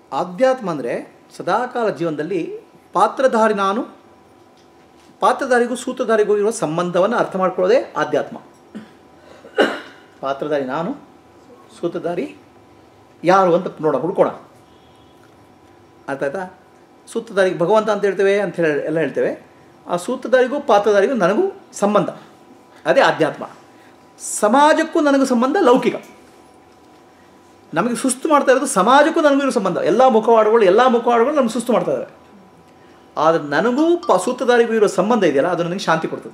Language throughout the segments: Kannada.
ಆಧ್ಯಾತ್ಮ ಅಂದರೆ ಸದಾಕಾಲ ಜೀವನದಲ್ಲಿ ಪಾತ್ರಧಾರಿ ನಾನು ಪಾತ್ರಧಾರಿಗೂ ಸೂತ್ರಧಾರಿಗೂ ಇರುವ ಸಂಬಂಧವನ್ನು ಅರ್ಥ ಮಾಡ್ಕೊಳ್ಳೋದೇ ಆಧ್ಯಾತ್ಮ ಪಾತ್ರಧಾರಿ ನಾನು ಸೂತ್ರಧಾರಿ ಯಾರು ಅಂತ ನೋಡೋಣ ಹುಡ್ಕೋಣ ಅರ್ಥ ಆಯ್ತಾ ಸೂತ್ರಧಾರಿಗೆ ಭಗವಂತ ಅಂತ ಹೇಳ್ತೇವೆ ಅಂತ ಹೇಳಿ ಎಲ್ಲ ಹೇಳ್ತೇವೆ ಆ ಸೂತ್ರಧಾರಿಗೂ ಪಾತ್ರಧಾರಿಗೂ ನನಗೂ ಸಂಬಂಧ ಅದೇ ಆಧ್ಯಾತ್ಮ ಸಮಾಜಕ್ಕೂ ನನಗೂ ಸಂಬಂಧ ಲೌಕಿಕ ನಮಗೆ ಸುಸ್ತು ಮಾಡ್ತಾ ಇರೋದು ಸಮಾಜಕ್ಕೂ ನನಗೂ ಇರೋ ಸಂಬಂಧ ಎಲ್ಲ ಮುಖವಾಡಗಳು ಎಲ್ಲ ಮುಖವಾಡಗಳು ನಮ್ಗೆ ಸುಸ್ತು ಮಾಡ್ತಾ ಇದ್ದಾವೆ ಆದರೆ ನನಗೂ ಪ ಸೂತ್ರಧಾರಿಗೂ ಇರೋ ಸಂಬಂಧ ಇದೆಯಲ್ಲ ಅದು ನನಗೆ ಶಾಂತಿ ಕೊಡ್ತದೆ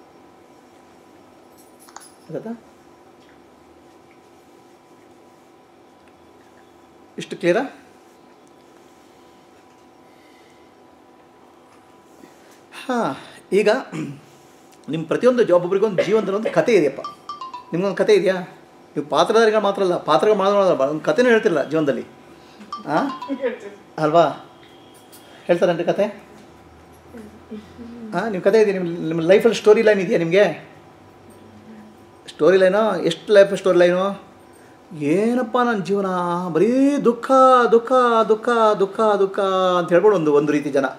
ಆಯ್ತಾ ಇಷ್ಟು ಕ್ಲಿಯರಾ ಹಾಂ ಈಗ ನಿಮ್ಮ ಪ್ರತಿಯೊಂದು ಜ- ಒಬ್ಬೊಬ್ರಿಗೊಂದು ಜೀವನದಲ್ಲಿ ಒಂದು ಕತೆ ಇದೆಯಪ್ಪ ನಿಮ್ಗೊಂದು ಕತೆ ಇದೆಯಾ ನೀವು ಪಾತ್ರಧಾರಿಗಳು ಮಾತ್ರ ಅಲ್ಲ ಪಾತ್ರಗಳು ಮಾತ್ರ ಒಂದು ಕಥೆನೂ ಹೇಳ್ತಿರಲ್ಲ ಜೀವನದಲ್ಲಿ ಹಾಂ ಅಲ್ವಾ ಹೇಳ್ತಾರೇನ್ರಿ ಕತೆ ಹಾಂ ನಿಮ್ಮ ಕತೆ ಇದೆಯಾ ನಿಮ್ಮ ನಿಮ್ಮ ಲೈಫಲ್ಲಿ ಸ್ಟೋರಿ ಲೈನ್ ಇದೆಯಾ ನಿಮಗೆ ಸ್ಟೋರಿ ಲೈನು ಎಷ್ಟು ಲೈಫ್ ಸ್ಟೋರಿ ಲೈನು ಏನಪ್ಪ ನನ್ನ ಜೀವನ ಬರೀ ದುಃಖ ದುಃಖ ದುಃಖ ದುಃಖ ದುಃಖ ಅಂತ ಹೇಳ್ಕೊಂಡು ಒಂದು ಒಂದು ರೀತಿ ಜನ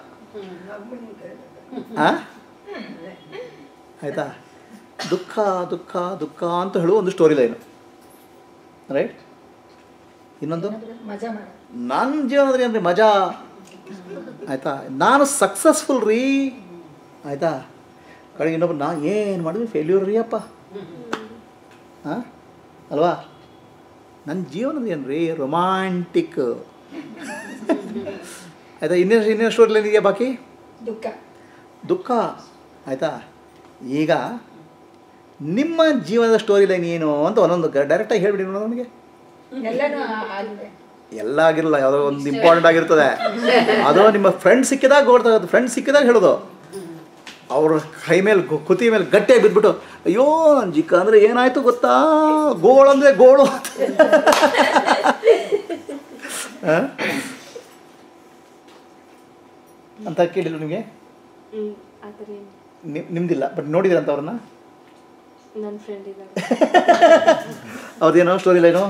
ಆ? ಆಯ್ತಾ ದುಃಖ ದುಃಖ ದುಃಖ ಅಂತ ಹೇಳುವ ಒಂದು ಸ್ಟೋರಿ ಲೈನು ರೈಟ್ ಇನ್ನೊಂದು ಮಜಾ ಮಾಡ ನನ್ನ ಜೀವನದಲ್ಲಿ ಅಂದರೆ ಮಜಾ ಆಯಿತಾ ನಾನು ಸಕ್ಸಸ್ಫುಲ್ ರೀ ಆಯಿತಾ ಕಡೆಗೆ ಇನ್ನೊಬ್ರು ನಾ ಏನು ಮಾಡಿದ್ವಿ ಫೇಲ್ಯೂರ್ ರೀ ಅಪ್ಪ ಹಾಂ ಅಲ್ವಾ ನನ್ನ ಜೀವನದ ಏನು ರೀ ರೊಮ್ಯಾಂಟಿಕ್ ಆಯಿತಾ ಇನ್ನೇನು ಇನ್ನೇನು ಸ್ಟೋರಿ ಲೈನ್ ಇದೆಯಾ ಬಾಕಿ ದುಃಖ ದುಃಖ ಆಯಿತಾ ಈಗ ನಿಮ್ಮ ಜೀವನದ ಸ್ಟೋರಿ ಲೈನ್ ಏನು ಅಂತ ಒಂದೊಂದು ಡೈರೆಕ್ಟಾಗಿ ಹೇಳ್ಬಿಡಿ ನೋಡೋಣ ನನಗೆ ಎಲ್ಲನೂ ಆಗಿದೆ ಎಲ್ಲ ಆಗಿರಲ್ಲ ಯಾವುದೋ ಒಂದು ಇಂಪಾರ್ಟೆಂಟ್ ಆಗಿರ್ತದೆ ಅದು ನಿಮ್ಮ ಫ್ರೆಂಡ್ ಸಿಕ್ಕಿದಾಗ ಗೊತ್ತಾಗುತ್ತೆ ಫ್ರೆಂಡ್ ಸಿಕ್ಕಿದಾಗ ಹೇಳೋದು ಅವ್ರ ಕೈ ಮೇಲೆ ಗು- ಕುತಿ ಮೇಲೆ ಗಟ್ಟಿಯಾಗಿ ಬಿದ್ಬಿಟ್ಟು ಅಯ್ಯೋ ನನ್ನ ಜಿಕ್ಕ ಅಂದರೆ ಏನಾಯ್ತು ಗೊತ್ತಾ ಗೋಳು ಅಂದರೆ ಗೋಳು ಆ? ಅಂತ ಕೇಳಿಲ್ಲ ನಿಮಗೆ ಹ್ಮ್ ಆ ಥರ ಏನು ನಿಮ್ ನಿಮ್ದಿಲ್ಲ ಬಟ್ ನೋಡಿದ್ರಂತ ಅವ್ರನ್ನ ನನ್ನ ಫ್ರೆಂಡ್ ಇದ್ದಾರೆ ಅವ್ರದ್ದೇನೋ ಸ್ಟೋರಿ ಲೈನು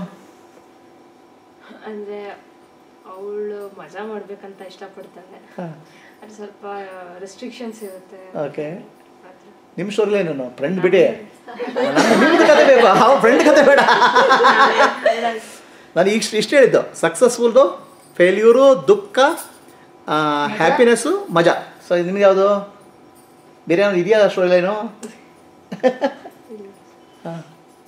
ಅಂದರೆ ಅವಳು ಮಜಾ ಮಾಡ್ಬೇಕಂತ ಇಷ್ಟಪಡ್ತಾಳೆ ಹಾಂ ಅದು ಸ್ವಲ್ಪ ರೆಸ್ಟ್ರಿಕ್ಷನ್ಸ್ ಇರುತ್ತೆ ಓಕೆ ಆ ಥರ. ನಿಮ್ಮ ಸ್ಟೋರಿ ಲೈನು ಫ್ರೆಂಡ್ ಬಿಡಿ ನನಗೆ ನಿಮ್ದು ಕತೆ ಬೇಕು ಅವ್ರ ಫ್ರೆಂಡ್ ಕತೆ ಬೇಡ ನಾನು ಈಗ ಇಷ್ಟು ಹೇಳಿದ್ದು ಸಕ್ಸಸ್ಫುಲ್ದು ಫೇಲ್ಯೂರು ದುಃಖ ಹ್ಯಾಪಿನೆಸ್ಸು ಮಜಾ ಸೊ ನಿಮ್ಗೆ ಯಾವುದು ಬೇರೆ ಏನಾದ್ರು ಇದೆಯಾ ಸ್ಟೋರಿ ಲೈನು ಹಾಂ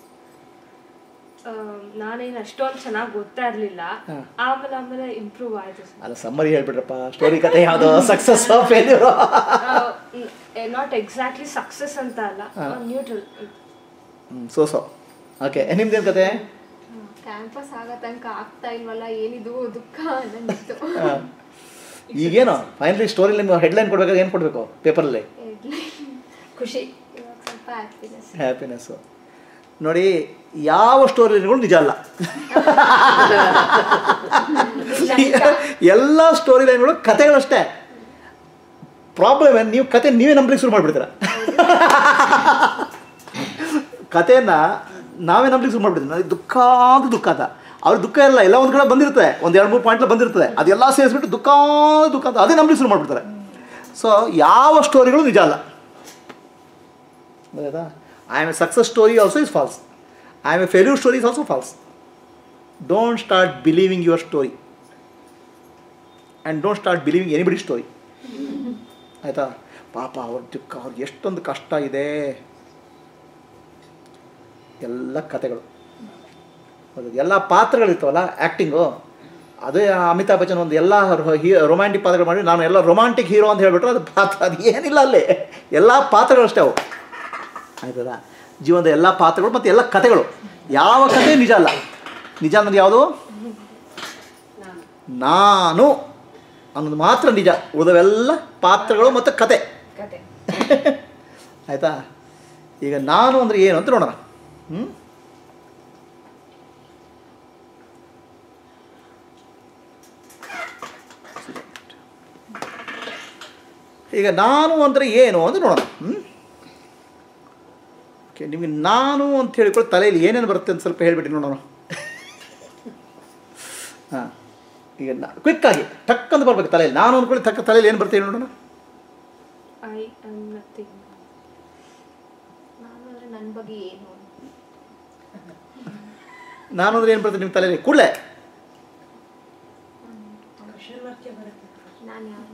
ಆ, ನಾನೇನು ಅಷ್ಟೊಂದು ಚೆನ್ನಾಗಿ ಗೊತ್ತಾ ಇರಲಿಲ್ಲ ಹಾ. ಆಮೇಲೆ ಆಮೇಲೆ ಇಂಪ್ರೂವ್ ಆಯಿತು ಅಲ್ಲ ಸಮ್ಮರಿ ಹೇಳ್ಬಿಟ್ರಪ್ಪ ಸ್ಟೋರಿ ಕತೆ ಯಾವುದು success failure not exactly success ಅಂತ ಅಲ್ಲ ಹಾ. ನ್ಯೂಟ್ರಲ್ ಸೊ ಸೊ ಓಕೆ ನಿಮ್ದೇನು ಕತೆ ಕ್ಯಾಂಪಸ್ ಆಗೋ ತನಕ ಆಗ್ತಾ ಇಲ್ವಲ್ಲ ಏನಿದು ದುಃಖ ಅನ್ನಂಗಿತ್ತು ಹಾಂ ಈಗೇನು ಫೈನಲಿ ಸ್ಟೋರಿ ನಿಮ್ಗೆ ಹೆಡ್ಲೈನ್ ಕೊಡ್ಬೇಕಾದ್ರೆ ಏನು ಕೊಡಬೇಕು ಪೇಪರಲ್ಲಿ ಖುಷಿ ಇವಾಗ ಸ್ವಲ್ಪ ಹ್ಯಾಪಿನೆಸ್ ಹ್ಯಾಪಿನೆಸ್ಸು ನೋಡಿ ಯಾವ ಸ್ಟೋರಿಗಳು ನಿಜ ಅಲ್ಲ ಎಲ್ಲ ಸ್ಟೋರಿ ಲೈನ್ಗಳು ಕಥೆಗಳಷ್ಟೇ ಪ್ರಾಬ್ಲಮ್ ಏನು ನೀವು ಕತೆ ನೀವೇ ನಂಬಲಿಕ್ಕೆ ಶುರು ಮಾಡಿಬಿಡ್ತೀರ ಕಥೆಯನ್ನು ನಾವೇ ನಂಬಲಿಕ್ಕೆ ಶುರು ಮಾಡಿಬಿಡ್ತೀವಿ ನನಗೆ ದುಃಖ ಅಂತ ದುಃಖ ಅಂತ ಅವ್ರ ದುಃಖ ಎಲ್ಲ ಎಲ್ಲ ಒಂದು ಕಡೆ ಬಂದಿರ್ತದೆ ಒಂದು ಎರಡು ಮೂರು ಪಾಯಿಂಟ್ಲ ಬಂದಿರ್ತದೆ ಅದೆಲ್ಲ ಸೇರಿಸ್ಬಿಟ್ಟು ದುಃಖ ದುಃಖ ಅಂತ ಅದೇ ನಂಬಲಿಕ್ಕೆ ಶುರು ಮಾಡಿಬಿಡ್ತಾರೆ ಸೊ ಯಾವ ಸ್ಟೋರಿಗಳು ನಿಜ ಅಲ್ಲ ಗೊತ್ತಾಯ್ತಾ I am a success story also is false I am a failure story is also false don't start believing your story and don't start believing anybody story ಆಯಿತಾ ಪಾಪ ಅವ್ರ ದುಃಖ ಅವ್ರಿಗೆ ಎಷ್ಟೊಂದು ಕಷ್ಟ ಇದೆ ಎಲ್ಲ ಕತೆಗಳು ಹೌದು ಎಲ್ಲ ಪಾತ್ರಗಳಿರ್ತಾವಲ್ಲ ಆ್ಯಕ್ಟಿಂಗು ಅದೇ ಅಮಿತಾಬ್ ಬಚ್ಚನ್ ಒಂದು ಎಲ್ಲ ಹೀ ರೊಮ್ಯಾಂಟಿಕ್ ಪಾತ್ರಗಳು ಮಾಡಿ ನಾನು ಎಲ್ಲ ರೊಮ್ಯಾಂಟಿಕ್ ಹೀರೋ ಅಂತ ಹೇಳ್ಬಿಟ್ರೆ ಅದು ಪಾತ್ರ ಅದು ಏನಿಲ್ಲ ಅಲ್ಲಿ ಎಲ್ಲ ಪಾತ್ರಗಳಷ್ಟೇ ಅವು ಆಯ್ತದ ಜೀವನದ ಎಲ್ಲ ಪಾತ್ರಗಳು ಮತ್ತು ಎಲ್ಲ ಕತೆಗಳು ಯಾವ ಕತೆ ನಿಜ ಅಲ್ಲ ನಿಜ ಅನ್ನೋದು ಯಾವುದು ನಾನು ಅನ್ನೋದು ಮಾತ್ರ ನಿಜ ಉಳಿದವೆಲ್ಲ ಪಾತ್ರಗಳು ಮತ್ತು ಕತೆ ಕತೆ ಆಯಿತಾ ಈಗ ನಾನು ಅಂದರೆ ಏನು ಅಂತ ನೋಡೋಣ ಹ್ಞೂ ಈಗ ನಾನು ಅಂದರೆ ಏನು ಅಂತ ನೋಡೋಣ ಹ್ಞೂ ಓಕೆ ನಿಮಗೆ ನಾನು ಅಂತ ಹೇಳಿಕೊಂಡು ತಲೆಯಲ್ಲಿ ಏನೇನು ಬರುತ್ತೆ ಅಂತ ಸ್ವಲ್ಪ ಹೇಳಿಬಿಟ್ಟು ನೋಡೋಣ ಹಾಂ ಈಗ ಕ್ವಿಕ್ಕಾಗಿ ಟಕ್ ಅಂತ ಬರ್ಬೇಕು ತಲೆಯಲ್ಲಿ ನಾನು ಅಂದ್ಕೊಳ್ಳಿ ತಕ್ಕ ತಲೆಯಲ್ಲಿ ಏನು ಬರ್ತೀವಿ ನೋಡೋಣ ಐ ಆಮ್ ನಥಿಂಗ್ ನಾನು ಅಂದ್ರೆ ನನ್ನ ಬಗ್ಗೆ ಏನು ನಾನು ಅಂದ್ರೆ ಏನು ಬರ್ತದೆ ನಿಮ್ಮ ತಲೆಯಲ್ಲಿ ಕೂಡಲೇ ನಾನು ಯಾರು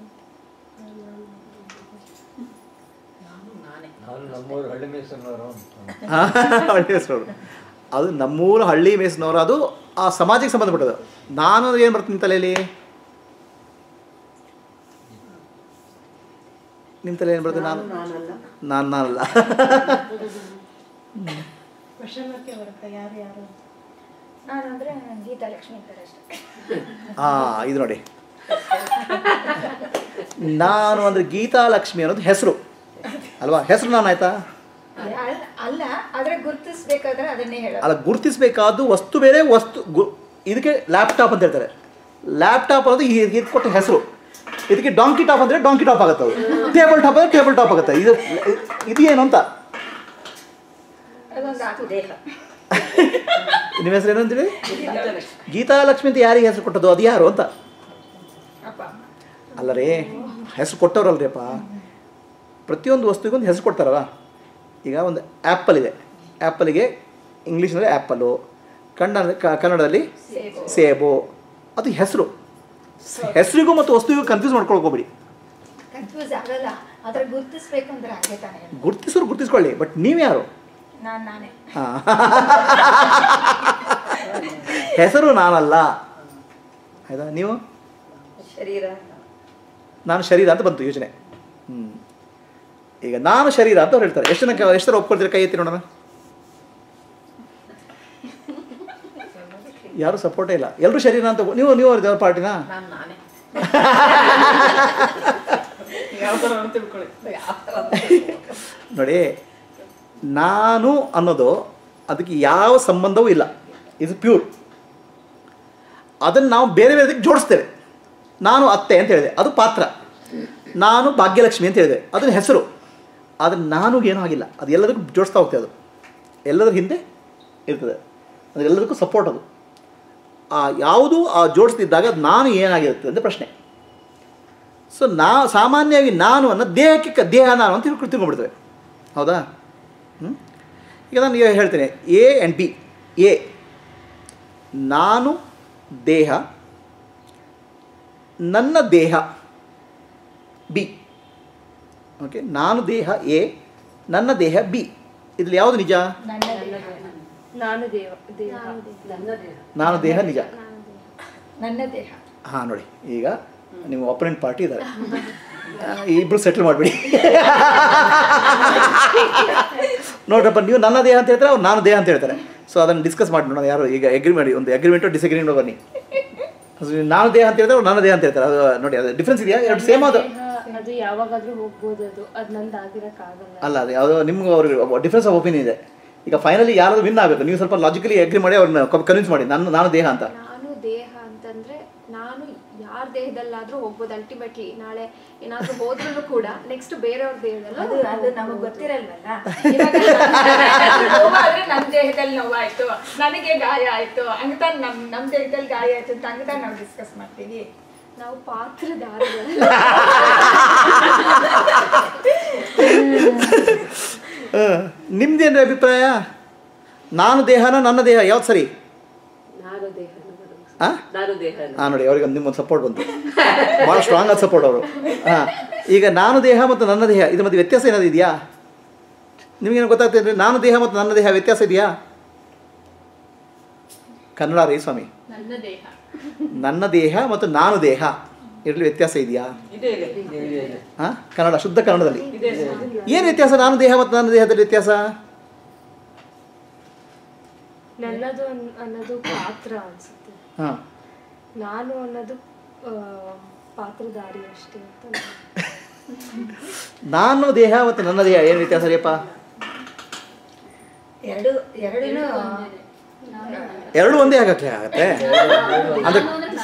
ನಾನು ನಮ್ಮೂರು ಹಳ್ಳಿ ಮೇಸನವರು ಹಳ್ಳಿ ಹೆಸರು ಅದು ನಮ್ಮೂರು ಹಳ್ಳಿ ಮೇಸಿನವರು ಅದು ಆ ಸಮಾಜಕ್ಕೆ ಸಂಬಂಧಪಟ್ಟದ್ದು ನಾನು ಅಂದ್ರೆ ಏನು ಬರ್ತದೆ ನಿಮ್ಮ ತಲೆಯಲ್ಲಿ ನಿಮ್ಮ ತಲೆ ಏನು ಬರ್ತದೆ ನಾನು ನಾನಲ್ಲ ನಾನು ನಾನಲ್ಲ ಕ್ವಶನ್ಕ್ಕೆ ಬರುತ್ತೆ ಯಾರು ಯಾರು ನಾನಂದ್ರೆ ಗೀತಾ ಲಕ್ಷ್ಮಿ ಇದ್ದಾರೆ ಅಷ್ಟೇ ಹಾಂ ಇದು ನೋಡಿ ನಾನು ಅಂದರೆ ಗೀತಾ ಲಕ್ಷ್ಮಿ ಅನ್ನೋದು ಹೆಸರು ಅಲ್ವಾ ಹೆಸರು ನಾನು ಆಯ್ತಾ ಅಲ್ಲ ಅಲ್ಲ ಆದ್ರೆ ಗುರುತಿಸ್ಬೇಕಾದ್ರೆ ಅದನ್ನೇ ಹೇಳೋದು ಅಲ್ಲ ಗುರುತಿಸಬೇಕಾದ್ದು ವಸ್ತು ಬೇರೆ ವಸ್ತು ಗು ಇದಕ್ಕೆ ಲ್ಯಾಪ್ಟಾಪ್ ಅಂತ ಹೇಳ್ತಾರೆ ಲ್ಯಾಪ್ಟಾಪ್ ಅನ್ನೋದು ಈ ಇದು ಕೊಟ್ಟ ಹೆಸರು ಇದಕ್ಕೆ ಡಾಂಕಿ ಟಾಪ್ ಅಂದರೆ ಡಾಂಕಿ ಟಾಪ್ ಆಗುತ್ತೆ ಅದು ಟೇಬಲ್ ಟಾಪ್ ಅಂದರೆ ಟೇಬಲ್ ಟಾಪ್ ಆಗುತ್ತೆ ಇದು ಇದು ಏನು ಅಂತ ಅದೊಂದು ಆತು ದೇಹ ನಿಮ್ಮ ಹೆಸರು ಏನು ಅಂತೇಳಿ ಗೀತಾ ಲಕ್ಷ್ಮಿ ಅಂತ ಯಾರಿಗೆ ಹೆಸರು ಕೊಟ್ಟದ್ದು ಅದು ಯಾರು ಅಂತ ಅಪ್ಪ ಅಮ್ಮ ಅಲ್ಲ ರೀ ಹೆಸರು ಕೊಟ್ಟವ್ರಲ್ರಿಪ್ಪ ಪ್ರತಿಯೊಂದು ವಸ್ತುವಿಗೊಂದು ಹೆಸರು ಕೊಡ್ತಾರಲ್ಲ ಈಗ ಒಂದು ಆ್ಯಪಲ್ ಇದೆ ಆ್ಯಪಲಿಗೆ ಇಂಗ್ಲೀಷ್ನಲ್ಲಿ ಆ್ಯಪಲ್ಲು ಕನ್ನಡ ಕನ್ನಡದಲ್ಲಿ ಸೇಬು ಸೇಬು ಅದು ಹೆಸರು ಹೆಸರಿಗೂ ಮತ್ತು ವಸ್ತುವಿಗೂ ಕನ್ಫ್ಯೂಸ್ ಮಾಡ್ಕೊಳ್ಕೋಬೇಡಿ ಕನ್ಫ್ಯೂಸ್ ಆಗಲ್ಲ ಆದ್ರೆ ಗುರುತಿಸ್ಬೇಕು ಅಂದ್ರೆ ಹಾಗೆ ತಾನೇ ಗುರ್ತಿಸೋರು ಗುರ್ತಿಸ್ಕೊಳ್ಳಿ ಬಟ್ ನೀವು ಯಾರು ನಾನು ನಾನೇ ಹಾಂ ಹೆಸರು ನಾನಲ್ಲ ಆಯ್ತಾ ನೀವು ಶರೀರ ನಾನು ಶರೀರ ಅಂತ ಬಂತು ಯೋಚನೆ ಹ್ಞೂ ಈಗ ನಾನು ಶರೀರ ಅಂತ ಅವ್ರು ಹೇಳ್ತಾರೆ ಎಷ್ಟು ಜನ ಎಷ್ಟು ಜನ ಒಪ್ಕೊಳ್ತೀರಿ ಕೈ ಎತ್ತಿ ನೋಡೋಣ ಯಾರು ಸಪೋರ್ಟೇ ಇಲ್ಲ ಎಲ್ಲರೂ ಶರೀರ ಅಂತ ಒಪ್- ನೀವು ನೀವು ದೇವ್ರ ಪಾರ್ಟಿನಾ ನಾನು ನಾನೇ ಯಾವ ಥರ ಅಂತ ತಿಳ್ಕೊಳ್ಳಿ ನೋಡಿ ನಾನು ಅನ್ನೋದು ಅದಕ್ಕೆ ಯಾವ ಸಂಬಂಧವೂ ಇಲ್ಲ ಇದು ಪ್ಯೂರ್ ಅದನ್ನು ನಾವು ಬೇರೆ ಬೇರೆದಕ್ಕೆ ಜೋಡಿಸ್ತೇವೆ ನಾನು ಅತ್ತೆ ಅಂತ ಹೇಳಿದೆ ಅದು ಪಾತ್ರ ನಾನು ಭಾಗ್ಯಲಕ್ಷ್ಮಿ ಅಂತ ಹೇಳಿದೆ ಅದನ್ನ ಹೆಸರು ಆದರೆ ನಾನು ಏನೂ ಆಗಿಲ್ಲ ಅದು ಎಲ್ಲದಕ್ಕೂ ಜೋಡಿಸ್ತಾ ಹೋಗ್ತೇವೆ ಅದು ಎಲ್ಲದರ ಹಿಂದೆ ಇರ್ತದೆ ಅದು ಎಲ್ಲದಕ್ಕೂ ಸಪೋರ್ಟ್ ಅದು ಆ ಯಾವುದು ಆ ಜೋಡಿಸ್ತಿದ್ದಾಗ ಅದು ನಾನು ಏನಾಗಿರುತ್ತೆ ಅಂತ ಪ್ರಶ್ನೆ ಸೊ ನಾ ಸಾಮಾನ್ಯವಾಗಿ ನಾನು ಅನ್ನೋ ದೇಹಕ್ಕೆ ಕ- ದೇಹ ನಾನು ಅಂತ ತಿಳ್ಕೊ ತಿಳ್ಕೊಂಡ್ಬಿಡ್ತೇವೆ ಹೌದಾ ಹ್ಞೂ ಈಗ ನಾನು ಈಗ ಹೇಳ್ತೇನೆ ಎ ಆ್ಯಂಡ್ ಬಿ ಎ ನಾನು ದೇಹ ನನ್ನ ದೇಹ ಬಿ ಓಕೆ ನಾನು ದೇಹ ಎ ನನ್ನ ದೇಹ ಬಿ ಇದ್ರಲ್ಲಿ ಯಾವುದು ನಿಜ ನನ್ನ ದೇಹ ನಾನು ದೇವ ದೇಹ ನಾನು ದೇಹ ನಿಜ ನನ್ನ ದೇಹ ಹಾಂ ನೋಡಿ ಈಗ ನಿಮ್ಮ ಅಪೋನೆಂಟ್ ಪಾರ್ಟಿ ಇದ್ದಾರೆ ಇಬ್ಬರು ಸೆಟ್ಲ್ ಮಾಡಿಬಿಡಿ ನೋಡ್ರಪ್ಪ ನೀವು ನನ್ನ ದೇಹ ಅಂತ ಹೇಳ್ತಾರೆ ಅವ್ರು ನಾನು ದೇಹ ಅಂತ ಹೇಳ್ತಾರೆ ಸೊ ಅದನ್ನು ಡಿಸ್ಕಸ್ ಮಾಡಿ ನೋಡೋಣ ಯಾರು ಈಗ ಎಗ್ರಿ ಮಾಡಿ ಒಂದು ಅಗ್ರಿಮೆಂಟು ಡಿಸಗ್ರಿಮೆಂಟ್ ಬನ್ನಿ ಅದು ನಾನು ದೇಹ ಅಂತ ಹೇಳ್ತಾರೆ ಅವ್ರು ನನ್ನ ದೇಹ ಅಂತ ಹೇಳ್ತಾರೆ ಅದು ನೋಡಿ ಅದು ಡಿಫ್ರೆನ್ಸ್ ಇದೆಯಾ ಎರಡು ಸೇಮ್ ಅದು ದೇಹ ಅದು ಯಾವಾಗಾದ್ರೂ ಹೋಗ್ಬೋದು ಅದು ಅದು ನಂದು ಆಗಿರಕ್ಕಾಗಲ್ಲ ಅಲ್ಲ ಅದು ಯಾವುದೋ ನಿಮ್ಗೆ ಅವ್ರಿಗೆ ಡಿಫ್ರೆನ್ಸ್ ಆಫ್ ಒಪಿನಿಯನ್ ಇದೆ ಈಗ ಫೈನಲಿ ಯಾರಾದ್ರೂ ವಿನ್ ಆಗಬೇಕು ನೀವು ಸ್ವಲ್ಪ ಲಾಜಿಕಲಿ ಅಗ್ರಿ ಮಾಡಿ ಅವ್ರನ್ನ ಕನ್ವಿನ್ಸ್ ಮಾಡಿ ನಾನು ನಾನು ದೇಹ ಅಂತ ನಾನು ದೇಹ ಅಂತಂದ್ರೆ ನಾನು ಯಾರ ದೇಹದಲ್ಲಾದ್ರೂ ಹೋಗ್ಬೋದು ಅಲ್ಟಿಮೇಟ್ಲಿ ನಾಳೆ ಏನಾದ್ರೂ ಹೋದ್ರೂ ಕೂಡ ನೆಕ್ಸ್ಟ್ ಬೇರೆಯವ್ರ ದೇಹದಲ್ಲ ಅದು ಅದು ನಮಗೆ ಗೊತ್ತಿರಲ್ವಲ್ಲ ಇವಾಗ ನನಗೆ ನೋವಾದ್ರೆ ನನ್ನ ದೇಹದಲ್ಲಿ ನೋವಾಯ್ತು ನನಗೆ ಗಾಯ ಆಯ್ತು ಹಂಗ ನಮ್ ನಮ್ಮ ದೇಹದಲ್ಲಿ ಗಾಯ ಆಯ್ತು ಅಂತ ಹಂಗ ನಾವು ಡಿಸ್ಕಸ್ ಮಾಡ್ತೀವಿ ನಾವು ಪಾತ್ರಧಾರಿಗಳು ನಿಮ್ದೇನ್ರಿ ಅಭಿಪ್ರಾಯ ನಾನು ದೇಹನ ನನ್ನ ದೇಹ ಯಾವ್ದು ಸರಿ ನಾನು ದೇಹ ಹಾಂ ನಾನು ದೇಹ ಹಾಂ ನೋಡಿ ಅವ್ರಿಗೆ ನಿಮ್ಮೊಂದು ಸಪೋರ್ಟ್ ಬಂತು ಭಾಳ ಸ್ಟ್ರಾಂಗ್ ಆದ ಸಪೋರ್ಟ್ ಅವರು ಹಾಂ ಈಗ ನಾನು ದೇಹ ಮತ್ತು ನನ್ನ ದೇಹ ಇದು ಮತ್ತೆ ವ್ಯತ್ಯಾಸ ಏನಾದ್ರು ಇದೆಯಾ ನಿಮಗೇನು ಗೊತ್ತಾಗ್ತದೆ ನಾನು ದೇಹ ಮತ್ತು ನನ್ನ ದೇಹ ವ್ಯತ್ಯಾಸ ಇದೆಯಾ ಕನ್ನಡ ರೀ ಸ್ವಾಮಿ ನನ್ನ ದೇಹ ನನ್ನ ದೇಹ ಮತ್ತು ನಾನು ದೇಹ ಇದರಲ್ಲಿ ವ್ಯತ್ಯಾಸ ಇದೆಯಾ ಇದೆ ಇದೆ ಇದೆ ಇದೆ ಹಾಂ ಕನ್ನಡ ಶುದ್ಧ ಕನ್ನಡದಲ್ಲಿ ಇದೆ ಏನು ವ್ಯತ್ಯಾಸ ನಾನು ದೇಹ ಮತ್ತು ನನ್ನ ದೇಹದಲ್ಲಿ ವ್ಯತ್ಯಾಸ ನನ್ನದು ಅನ್- ಅನ್ನೋದು ಪಾತ್ರ ಅನ್ಸುತ್ತೆ ಹಾಂ ನಾನು ಅನ್ನೋದು ಆ, ಪಾತ್ರಧಾರಿ ಅಷ್ಟೇ ಅಂತ ನಾನು- ನಾನು ದೇಹ ಮತ್ತು ನನ್ನ ದೇಹ ಏನು ವ್ಯತ್ಯಾಸ ರೀಪ್ಪ ಎರಡು ಎರಡೂ ಎರಡು ಒಂದೇ ಆಗಕ್ಕೆ ಆಗತ್ತೆ ಅಂದ್ರೆ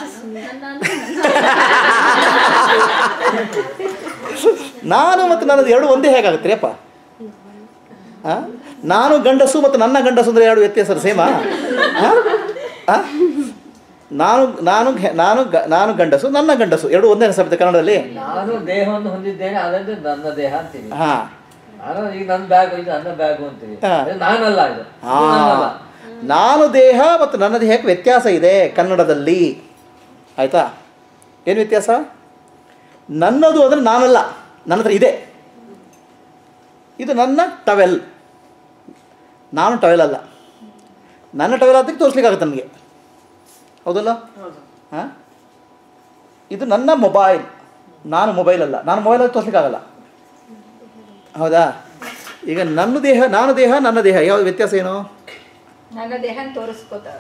ನಾನು ಮತ್ತು ನನ್ನದು ಎರಡು ಒಂದೇ ಹೇಗಾಗುತ್ತೆ ರೀ ಅಪ್ಪ ಆ? ನಾನು ಗಂಡಸು ಮತ್ತು ನನ್ನ ಗಂಡಸು ಅಂದರೆ ಎರಡು ವ್ಯತ್ಯಾಸ ಸೇಮಾ ನಾನು ನಾನು ಘ- ನಾನು ಗ- ನಾನು ಗಂಡಸು ನನ್ನ ಗಂಡಸು ಎರಡು ಒಂದೇ ಶಬ್ದ ಕನ್ನಡದಲ್ಲಿ ನಾನು ದೇಹವನ್ನು ಹೊಂದಿದ್ದೇನೆ ಅದಂದ್ರೆ ನನ್ನ ದೇಹ ಅಂತೀವಿ ಹಾಂ ನಾನು ಈಗ ನನ್ನ ಬ್ಯಾಗ್ ಇದು ನನ್ನ ಬ್ಯಾಗ್ ಅಂತೀವಿ ಹಾ. ಅದು ನಾನಲ್ಲ ಇದು ಇದು ಹಾ ನನ್ನಲ್ಲ. ನಾನು ದೇಹ ಮತ್ತು ನನ್ನ ದೇಹಕ್ಕೆ ವ್ಯತ್ಯಾಸ ಇದೆ ಕನ್ನಡದಲ್ಲಿ ಆಯಿತಾ ಏನು ವ್ಯತ್ಯಾಸ ನನ್ನದು ಅಂದರೆ ನಾನಲ್ಲ ನನ್ನ ಹತ್ರ ಇದೆ ಇದು ನನ್ನ ಟವೆಲ್ ನಾನು ಟವೆಲ್ ಅಲ್ಲ ನನ್ನ ಟವೆಲ್ ಅದಕ್ಕೆ ತೋರಿಸ್ಲಿಕ್ಕಾಗತ್ತೆ ನನಗೆ ಹೌದಲ್ಲ ಹಾಂ ಇದು ನನ್ನ ಮೊಬೈಲ್ ನಾನು ಮೊಬೈಲ್ ಅಲ್ಲ ನಾನು ಮೊಬೈಲಲ್ಲಿ ತೋರಿಸ್ಲಿಕ್ಕಾಗಲ್ಲ ಹೌದಾ ಈಗ ನನ್ನ ದೇಹ ನಾನು ದೇಹ ನನ್ನ ದೇಹ ಯಾವ ವ್ಯತ್ಯಾಸ ಏನು ನನ್ನ ದೇಹನ ತೋರಿಸ್ಕೋತ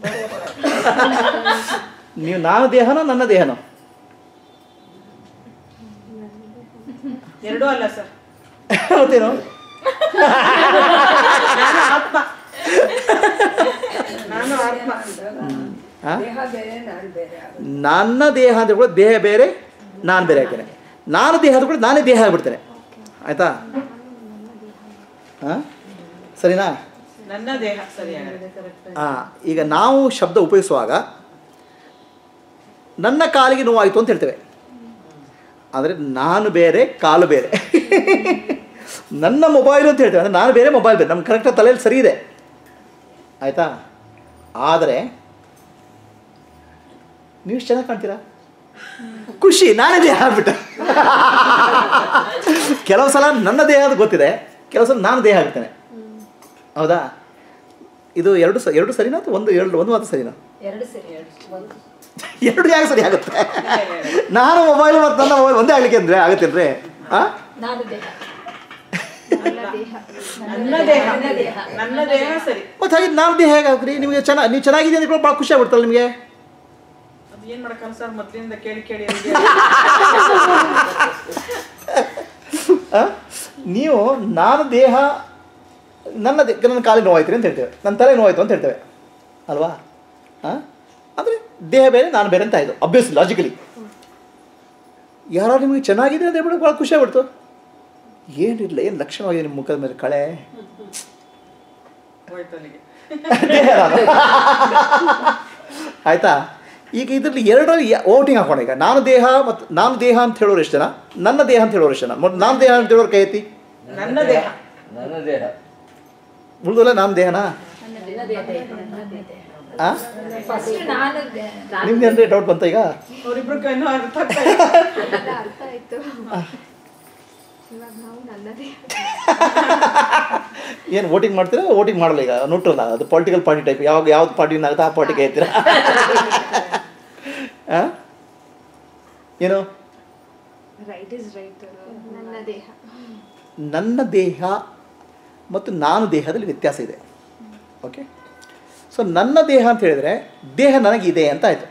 ನೀವು ನಾನು ದೇಹನೋ ನನ್ನ ದೇಹನೋ ಎರಡೂ ಅಲ್ಲ ಸರ್ ಮತ್ತೇನು ನಾನು ಆತ್ಮ ಆ? ನನ್ನ ದೇಹ ಅಂತ ಕೂಡ ದೇಹ ಬೇರೆ ನಾನು ಬೇರೆ ಆಗ್ತೇನೆ ನಾನು ದೇಹ ಅಂತ ಕೂಡ ನಾನೇ ದೇಹ ಆಗ್ಬಿಡ್ತೇನೆ ಆಯ್ತಾ ಹಾಂ ಸರಿನಾ ನನ್ನ ದೇಹ ಸರಿಯಾಗಿದೆ ಹಾಂ ಈಗ ನಾವು ಶಬ್ದ ಉಪಯೋಗಿಸುವಾಗ ನನ್ನ ಕಾಲಿಗೆ ನೋವಾಯಿತು ಅಂತ ಹೇಳ್ತೇವೆ ಆದರೆ ನಾನು ಬೇರೆ ಕಾಲು ಬೇರೆ ನನ್ನ ಮೊಬೈಲು ಅಂತ ಹೇಳ್ತೇವೆ ಅಂದರೆ ನಾನು ಬೇರೆ ಮೊಬೈಲ್ ಬೇರೆ ನಮ್ಮ ಕರೆಕ್ಟಾಗಿ ತಲೆಯಲ್ಲಿ ಸರಿ ಇದೆ ಆಯಿತಾ ಆದರೆ ನೀವು ಎಷ್ಟು ಚೆನ್ನಾಗಿ ಕಾಣ್ತೀರಾ ಖುಷಿ ನಾನೇ ದೇಹ ಆಗ್ಬಿಟ್ಟೆ ಕೆಲವು ಸಲ ನನ್ನ ದೇಹ ಅಂತ ಗೊತ್ತಿದೆ ಕೆಲವು ಸಲ ನಾನು ದೇಹ ಆಗ್ತೇನೆ ಹೌದಾ ಇದು ಎರಡು ಸ ಎರಡು ಸರಿನಾ ಅಥವಾ ಒಂದು ಎರಡು ಒಂದು ಮಾತ್ರ ಸರಿನಾ ಎರಡು ಸರಿ ಎರಡು ಯಾಕೆ ಸರಿ ಆಗುತ್ತೆ ನಾನು ಮೊಬೈಲ್ ಮತ್ತು ನನ್ನ ಮೊಬೈಲ್ ಒಂದೇ ಆಗ್ಲಿಕ್ಕೆ ಅಂದ್ರೆ ಆಗುತ್ತೇನ್ರಿ ಹಾಂ ನಾನು ದೇಹ ನನ್ನ ದೇಹ ನನ್ನ ದೇಹ ನನ್ನ ದೇಹ ಸರಿ ಮತ್ತು ಹಾಗೆ ನಾನು ದೇಹ ಹೇಗಾಗ್ರಿ ನಿಮಗೆ ಚೆನ್ನಾಗಿ ನೀವು ಚೆನ್ನಾಗಿದೆ ಅಂದ್ರೆ ಭಾಳ ಖುಷಿ ಆಗ್ಬಿಡ್ತಲ್ಲ ನಿಮಗೆ ಅದು ಏನ್ ಮಾಡಕ್ಕಲ್ಲ ಸರ್ ಮೊದ್ಲಿಂದ ಕೇಳಿ ಕೇಳಿ ನನಗೆ ಆ? ನೀವು ನಾನು ದೇಹ ನನ್ನ ದೇ ನನ್ನ ಕಾಲಿಗೆ ನೋವಾಯ್ತು ಅಂತ ಹೇಳ್ತೇವೆ ನನ್ನ ತಲೆ ನೋವಾಯ್ತು ಅಂತ ಹೇಳ್ತೇವೆ ಅಲ್ವಾ ಹಾಂ ಅಂದರೆ ದೇಹ ಬೇರೆ ನಾನು ಬೇರೆ ಅಂತ ಆಯಿತು ಅಬ್ವಿಯಸ್ ಲಾಜಿಕಲಿ ಯಾರು ನಿಮಗೆ ಚೆನ್ನಾಗಿದೆ ಅಂತ ಹೇಳ್ಬಿಟ್ಟು ಭಾಳ ಖುಷಿ ಆಗ್ಬಿಡ್ತು ಏನಿಲ್ಲ ಏನು ಲಕ್ಷಣವಾಗಿದೆ ನಿಮ್ಮ ಮುಖದ ಮೇಲೆ ಕಳೆ ಹೋಯ್ತು ಅಲ್ಲಿಗೆ ದೇಹ ನಾನು ಆಯ್ತಾ ಈಗ ಇದರಲ್ಲಿ ಎರಡರಲ್ಲಿ ವೋಟಿಂಗ್ ಹಾಕೋಣ ಈಗ ನಾನು ದೇಹ ಮತ್ತು ನಾನು ದೇಹ ಅಂತ ಹೇಳೋರು ಎಷ್ಟು ಜನ ನನ್ನ ದೇಹ ಅಂತ ಹೇಳೋರು ಎಷ್ಟು ಜನ ಮೊದ್ಲು ನಾನು ದೇಹ ಅಂತ ಹೇಳೋರು ಕೈ ಎತ್ತಿ ನನ್ನ ದೇಹ ನನ್ನ ದೇಹ ಉಳಿದಲ್ಲ ನಾನು ದೇಹನಾ ಆ ಫಸ್ಟ್ ನಾನು ದೇ- ನಿಮ್ಗೆ ಅಂದರೆ ಡೌಟ್ ಬಂತ ಈಗ ಅವ್ರಿಬ್ರು ಇನ್ನೂ ಅರ್ಥ ಆಗ್ತಾ ಇಲ್ಲ. ಎಲ್ಲ ಅರ್ಥ ಆಯ್ತು ಇವಾಗ ನಾವು ನನ್ನದೇ ಏನು ವೋಟಿಂಗ್ ಮಾಡ್ತೀರಾ ವೋಟಿಂಗ್ ಮಾಡಲ್ಲ ಈಗ ನ್ಯೂಟ್ರಲ್ ಅದು ಪೊಲಿಟಿಕಲ್ ಪಾರ್ಟಿ ಟೈಪ್ ಯಾವಾಗ ಯಾವ್ದು ಪಾರ್ಟಿ ಆಗುತ್ತೆ ಆ ಪಾರ್ಟಿಗೆ ಹೇಳ್ತೀರಾ ಆ? ಏನು ರೈಟ್ ಇಸ್ ರೈಟ್ ನನ್ನ ದೇಹ ನನ್ನ ದೇಹ ಮತ್ತು ನಾನು ದೇಹದಲ್ಲಿ ವ್ಯತ್ಯಾಸ ಇದೆ ಓಕೆ ಸೊ ನನ್ನ ದೇಹ ಅಂತ ಹೇಳಿದರೆ ದೇಹ ನನಗಿದೆ ಅಂತ ಆಯಿತು